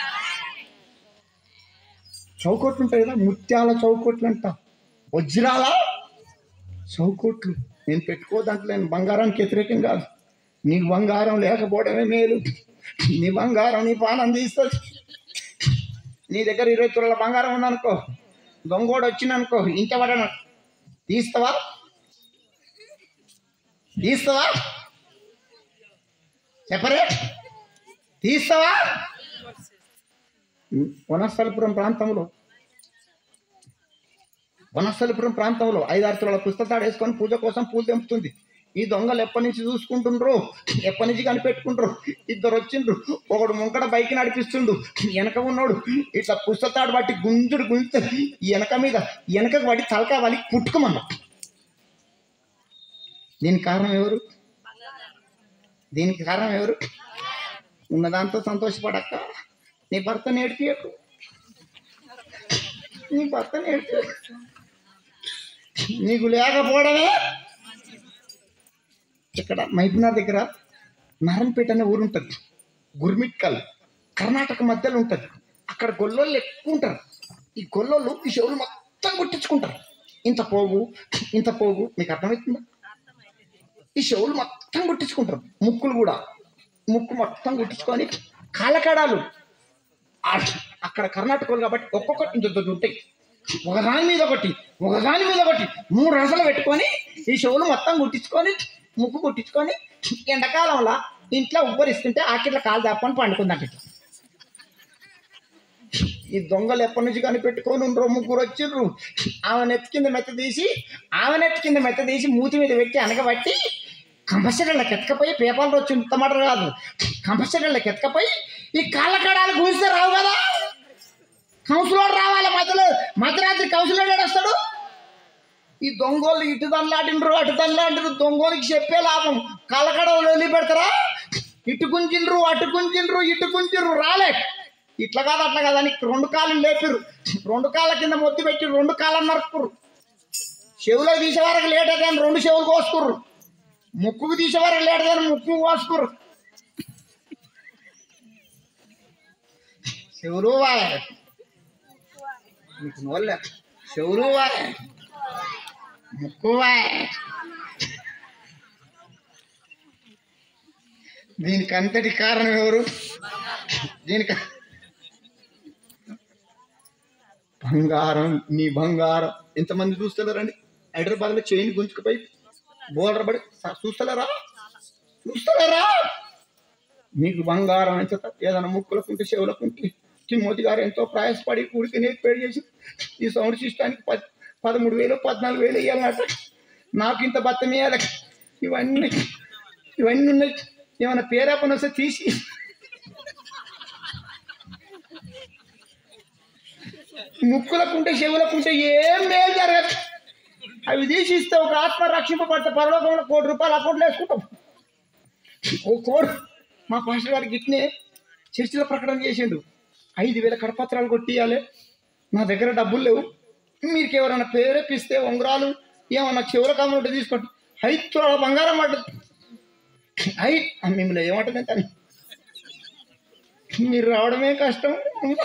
చౌకోట్లు ఉంటాయి కదా ముత్యాల చౌకోట్లు అంట వజ్రాల చౌకోట్లు నేను పెట్టుకో దాంట్లో నేను బంగారానికి వ్యతిరేకం కాదు నీకు బంగారం లేకపోవడమే మేలు నీ బంగారం నీ పానం తీస్తుంది నీ దగ్గర ఇరవై తులాల బంగారం ఉందనుకో దొంగోడు వచ్చిందనుకో ఇంకెవడను తీస్తావా తీస్తావా చెప్పరే తీస్తావా వనస్థలపురం ప్రాంతంలో వనస్థలపురం ప్రాంతంలో ఐదారు తులాల పుస్తకాలు వేసుకొని పూజ కోసం పూలు తెంపుతుంది ఈ దొంగలు ఎప్పటి నుంచి చూసుకుంటుండ్రు ఎప్పటి నుంచి కనిపెట్టుకుంటారు ఇద్దరు వచ్చిండ్రు ఒకడు ముంకడ బైక్ నడిపిస్తుండు వెనక ఉన్నాడు ఇట్లా పుస్తకాడు బట్టి గుంజుడు గుంజితే ఈ వెనక మీద వెనకకు పడి తలకాయ వాళ్ళి పుట్టుకోమన్నా దీనికి కారణం ఎవరు దీనికి కారణం ఎవరు ఉన్నదాంతో సంతోషపడక్క నీ భర్త నేర్పియకు నీ భర్త నేర్పియకు నీకు లేకపోవడమే ఇక్కడ మైపునార్ దగ్గర నారాయణపేట అనే ఊరు ఉంటుంది గుర్మిట్కల్ కర్ణాటక మధ్యలో ఉంటుంది అక్కడ గొల్లోళ్ళు ఎక్కువ ఉంటారు ఈ గొల్లోళ్ళు ఈ చెవులు మొత్తం కుట్టించుకుంటారు ఇంత పోగు ఇంత పోగు మీకు అర్థమవుతుందా ఈ చెవులు మొత్తం కుట్టించుకుంటారు ముక్కులు కూడా ముక్కు మొత్తం కుట్టించుకొని కాలకడాలు ఆ- అక్కడ కర్ణాటకలు కాబట్టి ఒక్కొక్కటి ఇంత ఇంత ఉంటాయి ఒక దాని మీద ఒకటి ఒక దాని మీద ఒకటి మూడు రసలు పెట్టుకొని ఈ చెవులు మొత్తం కుట్టించుకొని ముక్కు కుట్టించుకొని ఎండాకాలంలో ఇంట్లో ఉబ్బరిస్తుంటే ఆకిట్ల కాలు దాపుకొని పండుకుందంట ఇట్లా ఈ దొంగలు ఎప్పటి నుంచి కనిపెట్టుకొని ఉండరు ముగ్గురు వచ్చిర్రు ఆమె నెత్తి కింద మెత్త తీసి ఆమె నెత్తి కింద మెత్త తీసి మూతి మీద పెట్టి అనగబట్టి కంపల్సరీలకు ఎత్తకపోయి పేపర్లో వచ్చి ఇంత మాట కాదు కంపల్సరీలకు ఎత్తకపోయి ఈ కాళ్ళ కడాలు గుంజితే రావు కదా కౌన్సిలర్ రావాలి మధ్యలో మధ్యరాత్రి కౌన్సిలర్ వస్తాడు ఈ దొంగోళ్ళు ఇటు తనలాడిండ్రు అటు తనలాడిండ్రు దొంగోనికి చెప్పే లాభం కాళ్ళకడలు వెళ్ళి పెడతారా ఇటు గుంజిండ్రు అటు గుంజిండ్రు ఇటు గుంజిండ్రు రాలే ఇట్లా కాదు అట్లా కాదు అని రెండు కాళ్ళు లేపిర్రు రెండు కాళ్ళ కింద మొత్తి పెట్టి రెండు కాళ్ళని నరుకుర్రు చెవులో తీసే వరకు లేట్ అయితే రెండు చెవులు కోసుకుర్రు ముక్కుకు తీసే వరకు లేట్ అయితే ముక్కు కోసుకుర్రు చెవులు వాయ మీకు నోళ్ళే చెవులు వాయ ముక్కు వాయ దీనికి అంతటి కారణం ఎవరు దీనికి బంగారం నీ బంగారం ఎంతమంది చూస్తలేరండి హైదరాబాద్లో చైన్ గుంజుకుపోయి బోలర్ పడి స- చూస్తలేరా చూస్తలేరా మీకు బంగారం ఎంత ఏదైనా ముక్కులకుంటే చెవులకుంటే తిమోతి గారు ఎంతో ప్రయాసపడి కూడికి నేర్పేడు చేసి ఈ సౌండ్ సిస్టానికి పద్ పదమూడు వేలు పద్నాలుగు వేలు వేయాలన్నట నాకు ఇంత బత్తం వేయాలి ఇవన్నీ ఇవన్నీ ఉన్నాయి ఏమైనా పేరాపన వస్తే తీసి ముక్కులకుంటే చెవులకుంటే ఏం మేలు జరగదు అవి తీసి ఇస్తే ఒక ఆత్మ రక్షింపబడితే పరలోకంలో కోటి రూపాయలు అకౌంట్లో వేసుకుంటాం ఓ కోడు మా పాస్టర్ గారికి ఇట్నే చర్చిలో ప్రకటన చేసిండు ఐదు వేల కడపత్రాలు కొట్టియాలి నా దగ్గర డబ్బులు లేవు మీకు ఎవరైనా ప్రేరేపిస్తే ఉంగరాలు ఏమన్నా చివర కమ్మ ఉంటే తీసుకోండి ఐదు తులాల బంగారం పడ్డది ఐ మిమ్మల్ని ఏమంటుంది తను మీరు రావడమే కష్టం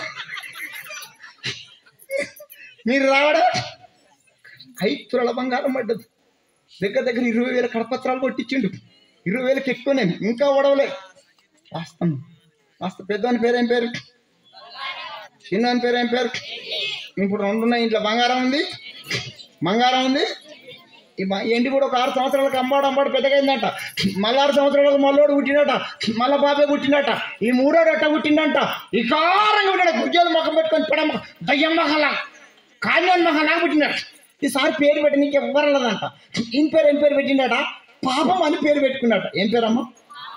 మీరు రావడం ఐదు తులాల బంగారం పడ్డది దగ్గర దగ్గర ఇరవై వేల కడపత్రాలు కొట్టించిండు ఇరవై వేలకు ఎక్కువ నేను ఇంకా ఓడవలే వాస్తవం వాస్తవ పెద్దవాని పేరు ఏం పేరు చిన్నవాని పేరు ఏం పేరు ఇప్పుడు రెండు ఉన్నాయి ఇంట్లో బంగారం ఉంది బంగారం ఉంది ఈ మ- ఎండి కూడా ఒక ఆరు సంవత్సరాలకు అమ్మాడు అమ్మాడు పెద్దగైందంట మళ్ళీ ఆరు సంవత్సరాలకు మల్లోడు పుట్టినట మళ్ళా బాబే పుట్టినట ఈ మూడోడు అట్ట పుట్టిందంట ఈ కారంగా ఉన్నాడు గుజ్జోలు ముఖం పెట్టుకొని పెడమ దయ్యం మహలా కాన్యోన్ మహలా పుట్టినట ఈసారి పేరు పెట్టి నీకు ఎవ్వరలేదంట ఈయన పేరు ఏం పేరు పెట్టిండట పాపం అని పేరు పెట్టుకున్నట ఏం పేరమ్మ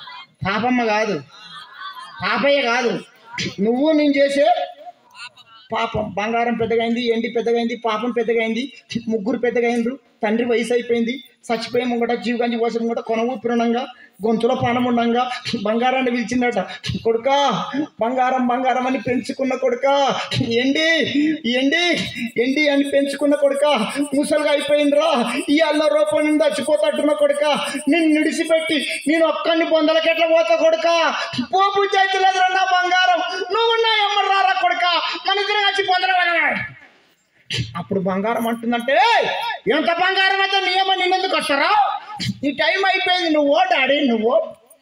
పాపమ్మ కాదు పాపయ్య కాదు నువ్వు నేను చేసే పాపం బంగారం పెద్దగైంది ఎండి పెద్దగైంది పాపం పెద్దగైంది ముగ్గురు పెద్దగైండ్రు తండ్రి వయసు అయిపోయింది చచ్చిపోయి ముంగట జీవగంజి పోసం కూడా కొన ఊపిరుండగా గొంతులో పానం ఉండంగా బంగారాన్ని పిలిచిందట కొడుక బంగారం బంగారం అని పెంచుకున్న కొడుక ఎండి ఎండి ఎండి అని పెంచుకున్న కొడుక ముసలుగా అయిపోయిందిరా ఇవాళ రూపం నుండి చచ్చిపోతట్టున్న కొడుక నిన్ను నిడిచిపెట్టి నేను ఒక్కడిని పొందలకి ఎట్లా పోతా కొడుక పోపు చేతులేదురా నా బంగారం నువ్వు నా ఎమ్మడు రారా కొడుక మన ఇద్దరం వచ్చి పొందడం అప్పుడు బంగారం అంటుందంటే "ఏయ్, ఎంత బంగారం అయితే నీ అమ్మ నిన్నెందుకు వస్తారా నీ టైం అయిపోయింది నువ్వు డాడీ నువ్వు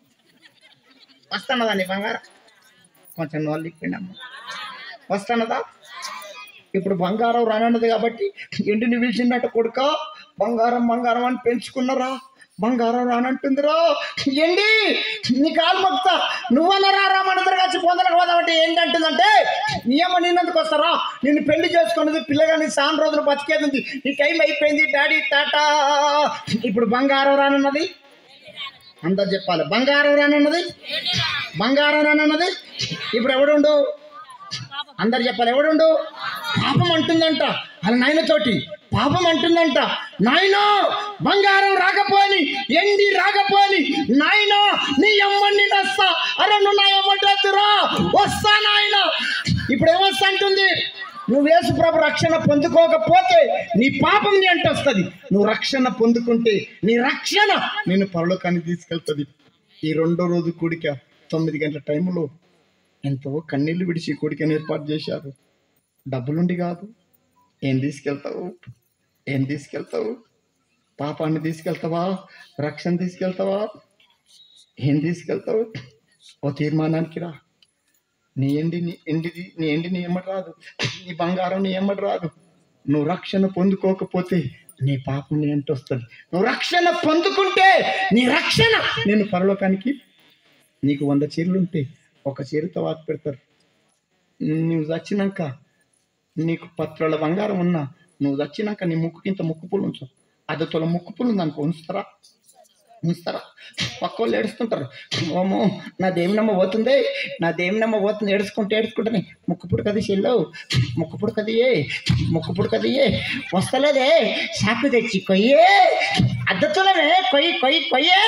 వస్తున్నదా నీ బంగారం కొంచెం నోళ్ళు ఇప్పిండమ్మ వస్తున్నదా ఇప్పుడు బంగారం రానన్నది కాబట్టి ఎండిని పిలిచిందట కొడుక బంగారం బంగారం అని పెంచుకున్నారా బంగారం రానంటుందిరా ఎండి నీ కాలు మొక్తా నువ్వన్నరా రా మన ఇద్దరు కలిసి పొందలకు పోదామంటే ఏంటంటుందంటే నీ అమ్మ నిన్నందుకు వస్తారా నిన్ను పెళ్లి చేసుకున్నది పిల్లగాని సాన్ రోజులు బతికేది ఉంది నీ టైం అయిపోయింది డాడీ టాటా ఇప్పుడు బంగారం రానున్నది అందరు చెప్పాలి బంగారం రానున్నది బంగారం రానున్నది ఇప్పుడు ఎవడుండు అందరు చెప్పాలి ఎవడుండు పాపం అంటుందంట వాళ్ళ నాయనతోటి పాపం అంటుందంట నాయన బంగారం రాకపోని ఎండి రాకపోని నాయన నీ అమ్మని వస్తా అరే నువ్వు నా అమ్మటి వద్దురా వస్తా నాయన ఇప్పుడు ఏమొస్తా అంటుంది నువ్వు యేసుప్రభు రక్షణ పొందుకోకపోతే నీ పాపం నీ అంట వస్తుంది నువ్వు రక్షణ పొందుకుంటే నీ రక్షణ నేను పరలోకానికి తీసుకెళ్తుంది ఈ రెండో రోజు కూడిక తొమ్మిది గంటల టైంలో ఎంతో కన్నీళ్లు విడిచి కోడికని ఏర్పాటు చేశారు డబ్బులుండి కాదు ఏం తీసుకెళ్తావు ఏం తీసుకెళ్తావు పాపాన్ని తీసుకెళ్తావా రక్షణ తీసుకెళ్తావా ఏం తీసుకెళ్తావు ఓ తీర్మానానికి రా నీ ఎండి నీ ఎండిది నీ ఎండి నీ ఎమ్మటి రాదు నీ బంగారం నీ ఎమ్మటి రాదు నువ్వు రక్షణ పొందుకోకపోతే నీ పాపం నీ ఎంట వస్తుంది నువ్వు రక్షణ పొందుకుంటే నీ రక్షణ నేను పరలోకానికి నీకు వంద చీరలు ఉంటే ఒక చీరతో వాత పెడతారు నువ్వు చచ్చినాక నీకు పత్రాల బంగారం ఉన్నా నువ్వు చచ్చినాక నీ ముక్కుకి ఇంత ముక్కు పుల్లు ఉంచు అది తొల ముక్కు పుల్లు ఉందనుకో ఉంచుతారా ఉంచుతారా పక్క వాళ్ళు ఏడుస్తుంటారు ఓమో నా దేవినమ్మ పోతుంది నా దేవినమ్మ పోతుంది ఏడుచుకుంటే ఏడుచుకుంటానే ముక్కుపుడు కది చెల్లు ముక్కుపుడు కదియే ముక్కుపుడు కదియే వస్తలేదే షాపు తెచ్చి కొయ్యే అద్దతులనే కొయ్యి కొయ్యి కొయ్యే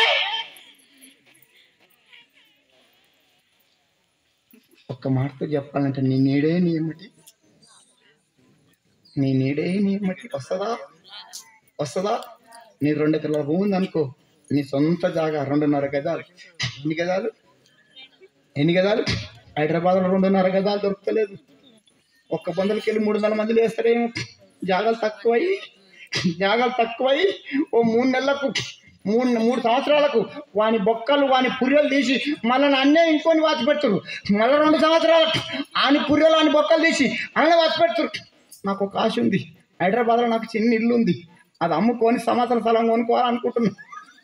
ఒక్క మాటతో చెప్పాలంటే నీ నీడే నీ ఏమిటి నీ నీడే నీ ఏమిటి వస్తుందా వస్తుందా నీ రెండు ఎకరాల భూమి ఉందనుకో నీ సొంత జాగా రెండున్నర గజాలు ఎన్ని గజాలు ఎన్ని గజాలు హైదరాబాద్లో రెండున్నర గజాలు దొరుకుతలేదు ఒక్క బందులకి వెళ్ళి మూడు వందల మందిలు వేస్తారేమో జాగాలు తక్కువయ్యి జాగాలు తక్కువయ్యి ఓ మూడు నెలలకు మూడు మూడు సంవత్సరాలకు వాని బొక్కలు వాని పుర్రెలు తీసి మళ్ళీ అన్నే ఇంకొని వాచి పెడుతురు మళ్ళీ రెండు సంవత్సరాలకు ఆని పుర్రెలు ఆని బొక్కలు తీసి అన్నీ వాచి పెడుతురు నాకు ఒక ఆశ ఉంది హైదరాబాద్లో నాకు చిన్న ఇల్లు ఉంది అది అమ్ముకొని సంవత్సర స్థలం కొనుక్కోవాలనుకుంటున్నా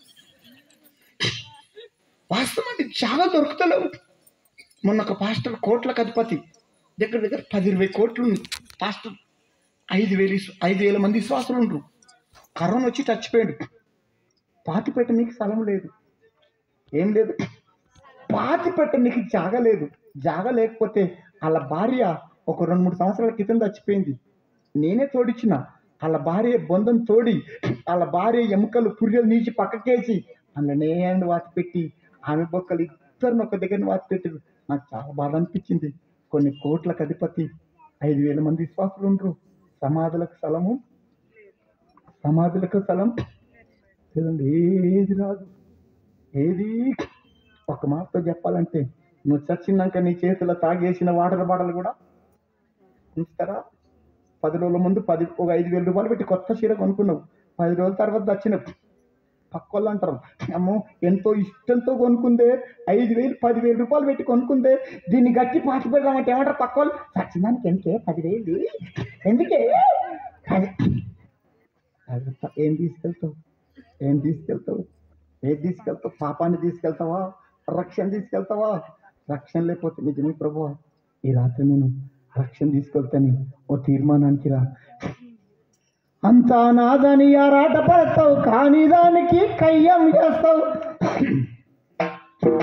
వాస్తవం అంటే చాలా దొరుకుతలేవు మొన్న ఒక పాస్టర్ కోట్లకు అధిపతి దగ్గర దగ్గర పది ఇరవై కోట్లు ఉంది పాస్టర్ ఐదు వేలు విశ్వ- ఐదు వేల మంది విశ్వాసులు ఉండరు కరోనా వచ్చి చచ్చిపోయాడు పాతి పెట్టనీకి స్థలం లేదు ఏం లేదు పాతి పెట్టనీకి జాగ లేదు జాగ లేకపోతే వాళ్ళ భార్య ఒక రెండు మూడు సంవత్సరాల క్రితం చచ్చిపోయింది నేనే తోడిచ్చిన వాళ్ళ భార్య బొందం తోడి వాళ్ళ భార్య ఎముకలు పుర్రెలు నీచి పక్కకేసి అందులోనే అండ్ వాటి పెట్టి ఆమె బొక్కలు ఇద్దరిని ఒక దగ్గర వాటి పెట్టి నాకు చాలా బాధ అనిపించింది కొన్ని కోట్లకు అధిపతి ఐదు వేల మంది విశ్వాసులు ఉండరు సమాధులకు స్థలము సమాధులకు స్థలం చూడండి ఏది రాదు ఏది ఒక మాటతో చెప్పాలంటే నువ్వు చచ్చినాక నీ చేతిలో తాగేసిన వాటర్ బాటలు కూడా ఉంచుతారా పది రోజుల ముందు పది ఒక ఐదు వేల రూపాయలు పెట్టి కొత్త చీర కొనుక్కున్నావు పది రోజుల తర్వాత వచ్చినావు పక్క వాళ్ళు అంటారు అమ్మో ఎంతో ఇష్టంతో కొనుక్కుందే ఐదు వేలు పదివేలు రూపాయలు పెట్టి కొనుక్కుందే దీన్ని గట్టి పాటి పెడదామంటే ఏమంటారు పక్క వాళ్ళు సచ్చినానికి ఎంతే పదివేలు ఎందుకే అది అది త- ఏం తీసుకెళ్తావు ఏం తీసుకెళ్తావు ఏది తీసుకెళ్తావు పాపాన్ని తీసుకెళ్తావా రక్షణ తీసుకెళ్తావా రక్షణ లేకపోతే నిజమే ప్రభు ఈ రాత్రి నేను రక్షణ తీసుకెళ్తాను ఓ తీర్మానానికి రా అంతా నాదని ఆరాట పడతావు కానీ దానికి కయ్యం చేస్తావు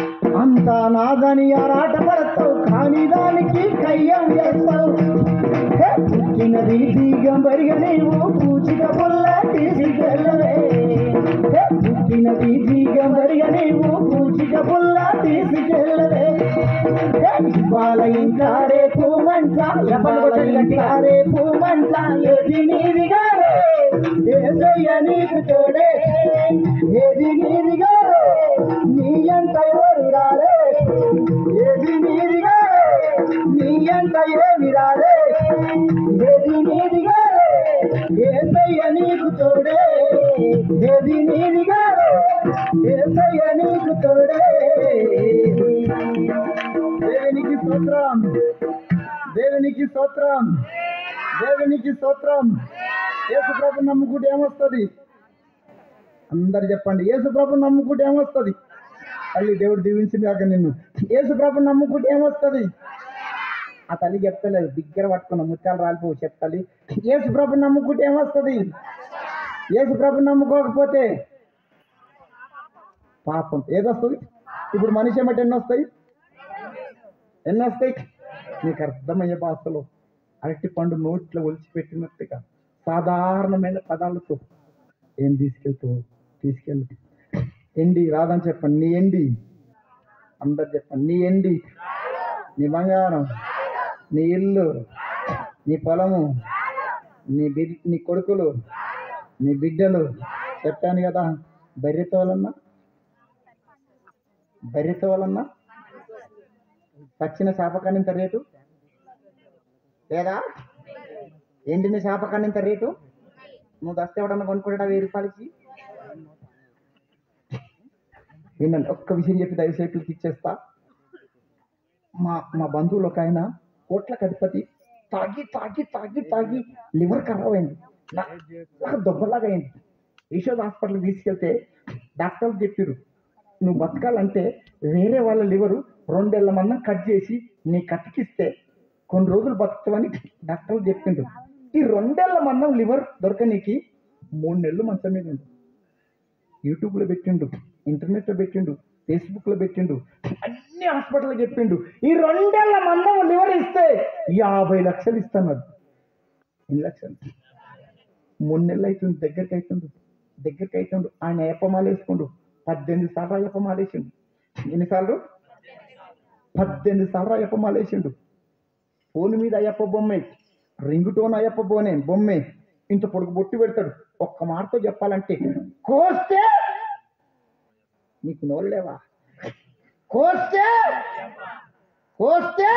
అంతా నాదని ఆరాట పడతావు కానీ దానికి కయ్యం చేస్తావు పుట్టినది దిగంబరిగా నీవు పూచిక పుల్ల తీసుకెళ్ళవే పుట్టినది దిగంబరిగా నీవు పూచిక పుల్ల తీసుకెళ్ళవే ఇవాళ ఇంకా రేపు మంట ఇవాళ ఇంకా రేపు మంట ఏది నీదిగా ఏదయ్య నీకు తోడే ఏది నీదిగా నీ అంత ఎవరు రారే ఏది నీదిగా నీ అంత ఏమి రారే ఏది నీదిగా ఏసయ్య నీకు తోడే ఏది నీదిగా ఏసయ్య నీకు తోడే దేవునికి స్తోత్రం దేవునికి స్తోత్రం దేవునికి స్తోత్రం యేసు ప్రభు నమ్ముకుంటే ఏమొస్తుంది అందరు చెప్పండి యేసు ప్రభు నమ్ముకుంటే ఏమొస్తుంది తల్లి దేవుడు దీవించింది కాక నిన్ను యేసు ప్రభు నమ్ముకుంటే ఏమొస్తుంది ఆ తల్లి చెప్తలేదు దగ్గర పట్టుకున్న ముత్యాలు రాలిపోవు చెప్తాలి యేసు ప్రభు నమ్ముకుంటే ఏమొస్తుంది యేసు ప్రభు నమ్ముకోకపోతే పాపం ఏదొస్తుంది ఇప్పుడు మనిషి ఏమంటే ఎన్ని వస్తాయి ఎన్ని వస్తాయి నీకు అర్థమయ్యే భాషలో అరటి పండు నోట్లో ఒలిచిపెట్టినట్టుగా సాధారణమైన పదాలతో ఏం తీసుకెళ్తావు తీసుకెళ్ళు ఎండి రాదని చెప్పండి నీ ఎండి అందరు చెప్పండి నీ ఎండి నీ బంగారం నీ ఇల్లు నీ పొలము నీ బి నీ కొడుకులు నీ బిడ్డలు చెప్పాను కదా బర్రెతో వలన్నా బర్రెతో వలన్నా పచ్చిన చేపకానింత రేటు లేదా ఎండిన చేపకానింత రేటు నువ్వు దస్తే ఎవడన్నా కొనుక్కుంటా వెయ్యి రూపాయలకి వినండి ఒక్క విషయం చెప్పి దయచేపులకి ఇచ్చేస్తా మా మా బంధువులు ఒక ఆయన కోట్లకు అధిపతి తాగి తాగి తాగి తాగి లివర్ ఖరాబ్ అయింది నా- నాకు దొబ్బలాగా అయింది యశోద్ హాస్పిటల్కి తీసుకెళ్తే డాక్టర్లు చెప్పారు నువ్వు బతకాలంటే వేరే వాళ్ళ లివరు రెండేళ్ల మందం కట్ చేసి నీ కతికిస్తే కొన్ని రోజులు బతుకుతావని డాక్టర్లు చెప్పిండ్రు ఈ రెండేళ్ల మందం లివర్ దొరకనీకి మూడు నెలలు మంచం మీద ఉంది యూట్యూబ్లో పెట్టిండు ఇంటర్నెట్లో పెట్టిండు ఫేస్బుక్లో పెట్టిండు అన్ని హాస్పిటల్లో చెప్పిండు ఈ రెండేళ్ల మందం లివర్ ఇస్తే యాభై లక్షలు ఇస్తున్నాడు ఎన్ని లక్షలు మూడు నెలలు అవుతుంది దగ్గరికి అవుతుండు దగ్గరికి అవుతుండు ఆయన అయ్యప్పమాల వేసుకుండు పద్దెనిమిది సార్లు అయ్యప్పమాల వేసిండు ఎన్నిసార్లు పద్దెనిమిది సార్లు అయ్యప్పమాల వేసిండు ఫోన్ మీద అయ్యప్ప బొమ్మే రింగ్ టోన్ అయ్యప్ప బోనే బొమ్మే ఇంత పొడుగు బొట్టు పెడతాడు ఒక్క మాటతో చెప్పాలంటే కోస్తే నీకు నోళ్ళేవా కోస్తే కోస్తే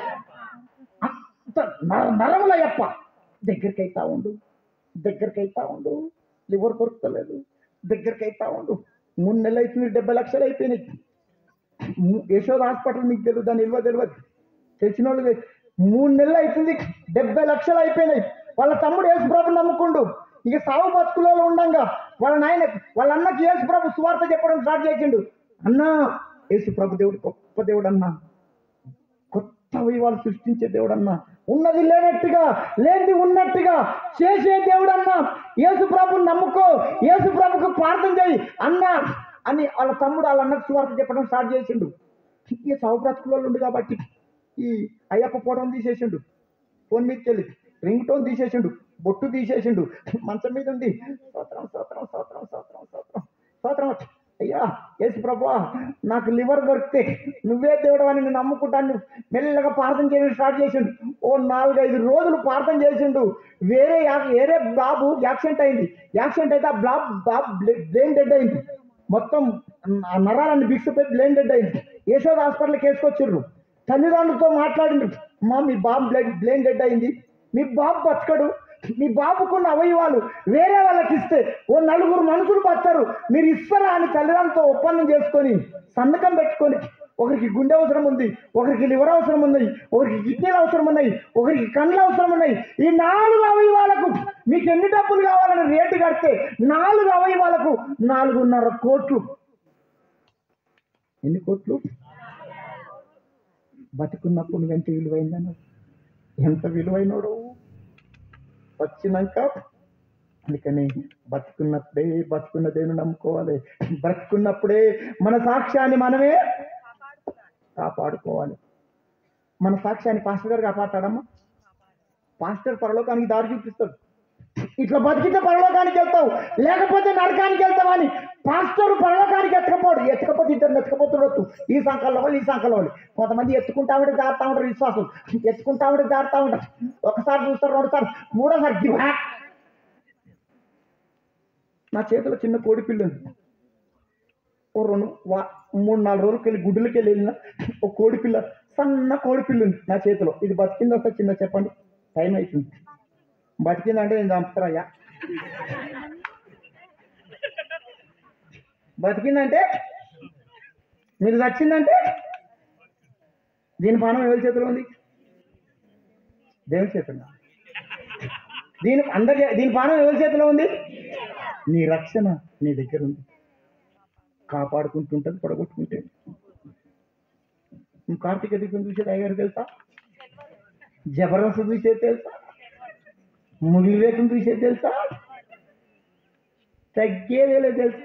అంత నర నరముల అయ్యప్ప దగ్గరికి అయితా ఉండు దగ్గరికి అయితా ఉండు లివర్ దొరుకుతలేదు దగ్గరికి అయితా ఉండు మూడు నెలలు అవుతుంది డెబ్బై లక్షలు అయిపోయినాయి ము- యశోద హాస్పిటల్ మీకు తెలియదు దాని నిల్వ తెలియదు తెలిసిన వాళ్ళు తె- మూడు నెలలు అవుతుంది డెబ్బై లక్షలు అయిపోయినాయి వాళ్ళ తమ్ముడు యేసుప్రభు నమ్ముకుండు ఇక సాగు బతుకులలో ఉండంగా వాళ్ళ నాయన వాళ్ళ అన్నకి యేసుప్రభు సువార్త చెప్పడం స్టార్ట్ చేసిండు అన్నా యేసుప్రభు దేవుడు గొప్ప దేవుడు అన్నా కొత్త వైవాలు సృష్టించే దేవుడు అన్నా ఉన్నది లేనట్టుగా లేనిది ఉన్నట్టుగా చేసే దేవుడు అన్నా యేసు ప్రభుని నమ్ముకో యేసు ప్రభుకు ప్రార్థన చేయి అన్నా అని వాళ్ళ తమ్ముడు వాళ్ళ అన్నకు సువార్త చెప్పడం స్టార్ట్ చేసిండు ఈ సాగు బ్రతుకులలో ఉంది కాబట్టి ఈ అయ్యప్ప ఫోటోని తీసేసిండు ఫోన్ మీదకి వెళ్ళి రింగ్ టోన్ తీసేసిండు బొట్టు తీసేసిండు మంచం మీద ఉంది స్తోత్రం స్తోత్రం స్తోత్రం స్తోత్రం స్తోత్రం స్తోత్రం అయ్యా యేసు ప్రభా నాకు లివర్ దొరికితే నువ్వే దేవుడు అని నేను నమ్ముకుంటాను మెల్లగా ప్రార్థన చేయడం స్టార్ట్ చేసిండు ఓ నాలుగైదు రోజులు ప్రార్థన చేసిండు వేరే యా- వేరే బాబు యాక్సిడెంట్ అయింది యాక్సిడెంట్ అయితే ఆ బ్లాబ్ బాబు బ్రెయిన్ డెడ్ అయింది మొత్తం ఆ నరాలన్నీ బిక్సిపోయి బ్రెయిన్ డెడ్ అయింది యశోద హాస్పిటల్కి వేసుకొచ్చిర్రు తల్లిదండ్రులతో మాట్లాడిండ్రు మా మీ బాబు బ్లడ్ బ్రెయిన్ డెడ్ అయింది మీ బాబు బతకడు మీ బాబుకున్న అవయవాలు వేరే వాళ్ళకి ఇస్తే ఓ నలుగురు మనుషులు బతారు మీరు ఇస్తారా అని తల్లిదండ్రులతో ఒప్పందం చేసుకొని సంతకం పెట్టుకొని ఒకరికి గుండె అవసరం ఉంది ఒకరికి లివర్ అవసరం ఉన్నాయి ఒకరికి కిడ్నీలు అవసరం ఉన్నాయి ఒకరికి కళ్ళు అవసరం ఉన్నాయి ఈ నాలుగు అవయవాలకు మీకు ఎన్ని డబ్బులు కావాలని రేటు కడితే నాలుగు అవయవాలకు నాలుగున్నర కోట్లు ఎన్ని కోట్లు బతికున్నప్పుడు నువ్వెంత విలువైందన్నావు ఎంత విలువైనోడు వచ్చినాక అందుకని బతుకున్నప్పుడే బతుకున్న దేవుని నమ్ముకోవాలి బ్రతుకున్నప్పుడే మన సాక్ష్యాన్ని మనమే కాపాడుకోవాలి మన సాక్ష్యాన్ని పాస్టర్ గారు కాపాడతాడమ్మా పాస్టర్ పరలోకానికి దారి చూపిస్తాడు ఇట్లా బతికితే పరలోకానికి వెళ్తావు లేకపోతే నరకానికి వెళ్తావు అని పాస్టర్ పరలోకానికి ఎత్తకపోడు ఎత్తకపోతే ఇద్దరు ఎత్తకపోతుండొచ్చు ఈ సంకల్లో వాళ్ళు ఈ సంకల్లో వాళ్ళు కొంతమంది ఎత్తుకుంటా ఉంటే జారుతా ఉంటారు విశ్వాసం ఎత్తుకుంటా ఉంటే జారుతా ఉంటారు ఒకసారి చూస్తారు రెండుసారి మూడోసారి గివ్ హ్యాక్ నా చేతిలో చిన్న కోడి పిల్ల ఉంది ఓ రెండు వా మూడు నాలుగు రోజులకి వెళ్ళి గుడ్డులకి వెళ్ళి వెళ్ళిన ఒక కోడి పిల్ల సన్న కోడి పిల్ల ఉంది నా చేతిలో ఇది బతికింది వస్తే చిన్న చెప్పండి టైం అవుతుంది బతికిందంటే నేను చంపుతారయ్యా బతికిందంటే మీరు చచ్చిందంటే దీని పానం ఎవరి చేతిలో ఉంది దేవుని చేతిలో దీని అందరి దీని పానం ఎవరి చేతిలో ఉంది నీ రక్షణ నీ దగ్గర ఉంది కాపాడుకుంటుంటుంది పడగొట్టుకుంటే నువ్వు కార్తీక దీపం చూసే టైగర్ తెలుసా జబర్దస్త్ చూసేది తెలుసా ముగిలి రేఖను చూసేది తెలుసా తగ్గేదేలే తెలుసా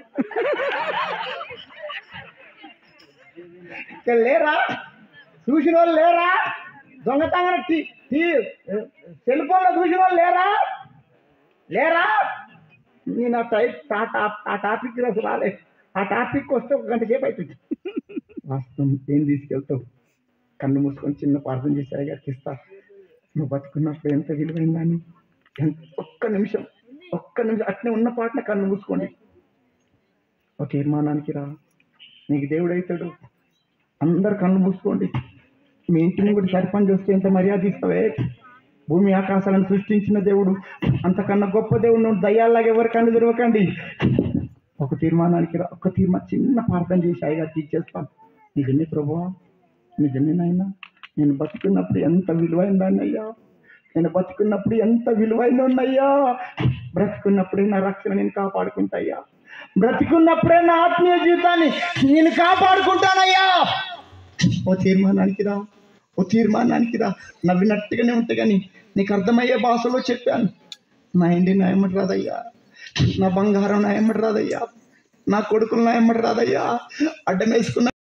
ఇక్కడ లేరా చూసిన వాళ్ళు లేరా దొంగతనం టీ టీ సెల్ ఫోన్లో చూసిన వాళ్ళు లేరా లేరా నేను ఆ టైప్ ఆ టాప్ ఆ టాపిక్ అసలు రాలే ఆ టాపిక్ వస్తే ఒక గంట సేపు అవుతుంది వాస్తవం ఏం తీసుకెళ్తావు కన్ను మూసుకొని చిన్న ప్రార్థన చేసి అయ్యారికి ఇస్తా నువ్వు బతుకున్నప్పుడు ఎంత విలువైందని ఎంత ఒక్క నిమిషం ఒక్క నిమిషం అట్నే ఉన్న పాటన కన్ను మూసుకోండి ఒక తీర్మానానికి రా నీకు దేవుడు అవుతాడు అందరు కన్ను మూసుకోండి మీ ఇంటిని కూడా సరిపని చూస్తే ఎంత మర్యాద ఇస్తావే భూమి ఆకాశాలను సృష్టించిన దేవుడు అంతకన్నా గొప్ప దేవుడు నువ్వు దయ్యాల్లాగా ఎవరి కన్ను తెరవకండి ఒక తీర్మానానికి రా ఒక తీర్మా చిన్న ప్రార్థన చేసి అయ్యగా తీర్చేస్తాను నిజమే ప్రభువా నిజమేనైనా నేను బతుకున్నప్పుడు ఎంత విలువైన దాన్ని అయ్యా నేను బతుకున్నప్పుడు ఎంత విలువైన ఉన్నయ్యా బ్రతుకున్నప్పుడే నా రక్షణ నేను కాపాడుకుంటాయ్యా బ్రతుకున్నప్పుడే నా ఆత్మీయ జీవితాన్ని నేను కాపాడుకుంటానయ్యా ఓ తీర్మానానికి రా ఓ తీర్మానానికి రా నవ్వినట్టుగానే ఉంటే కానీ నీకు అర్థమయ్యే భాషలో చెప్పాను నా ఇంటి నా ఎమ్మటి రాదయ్యా నా బంగారం నా ఎమ్మటి రాదయ్యా నా కొడుకులు నా ఎమ్మటి రాదయ్యా అడ్డం వేసుకున్న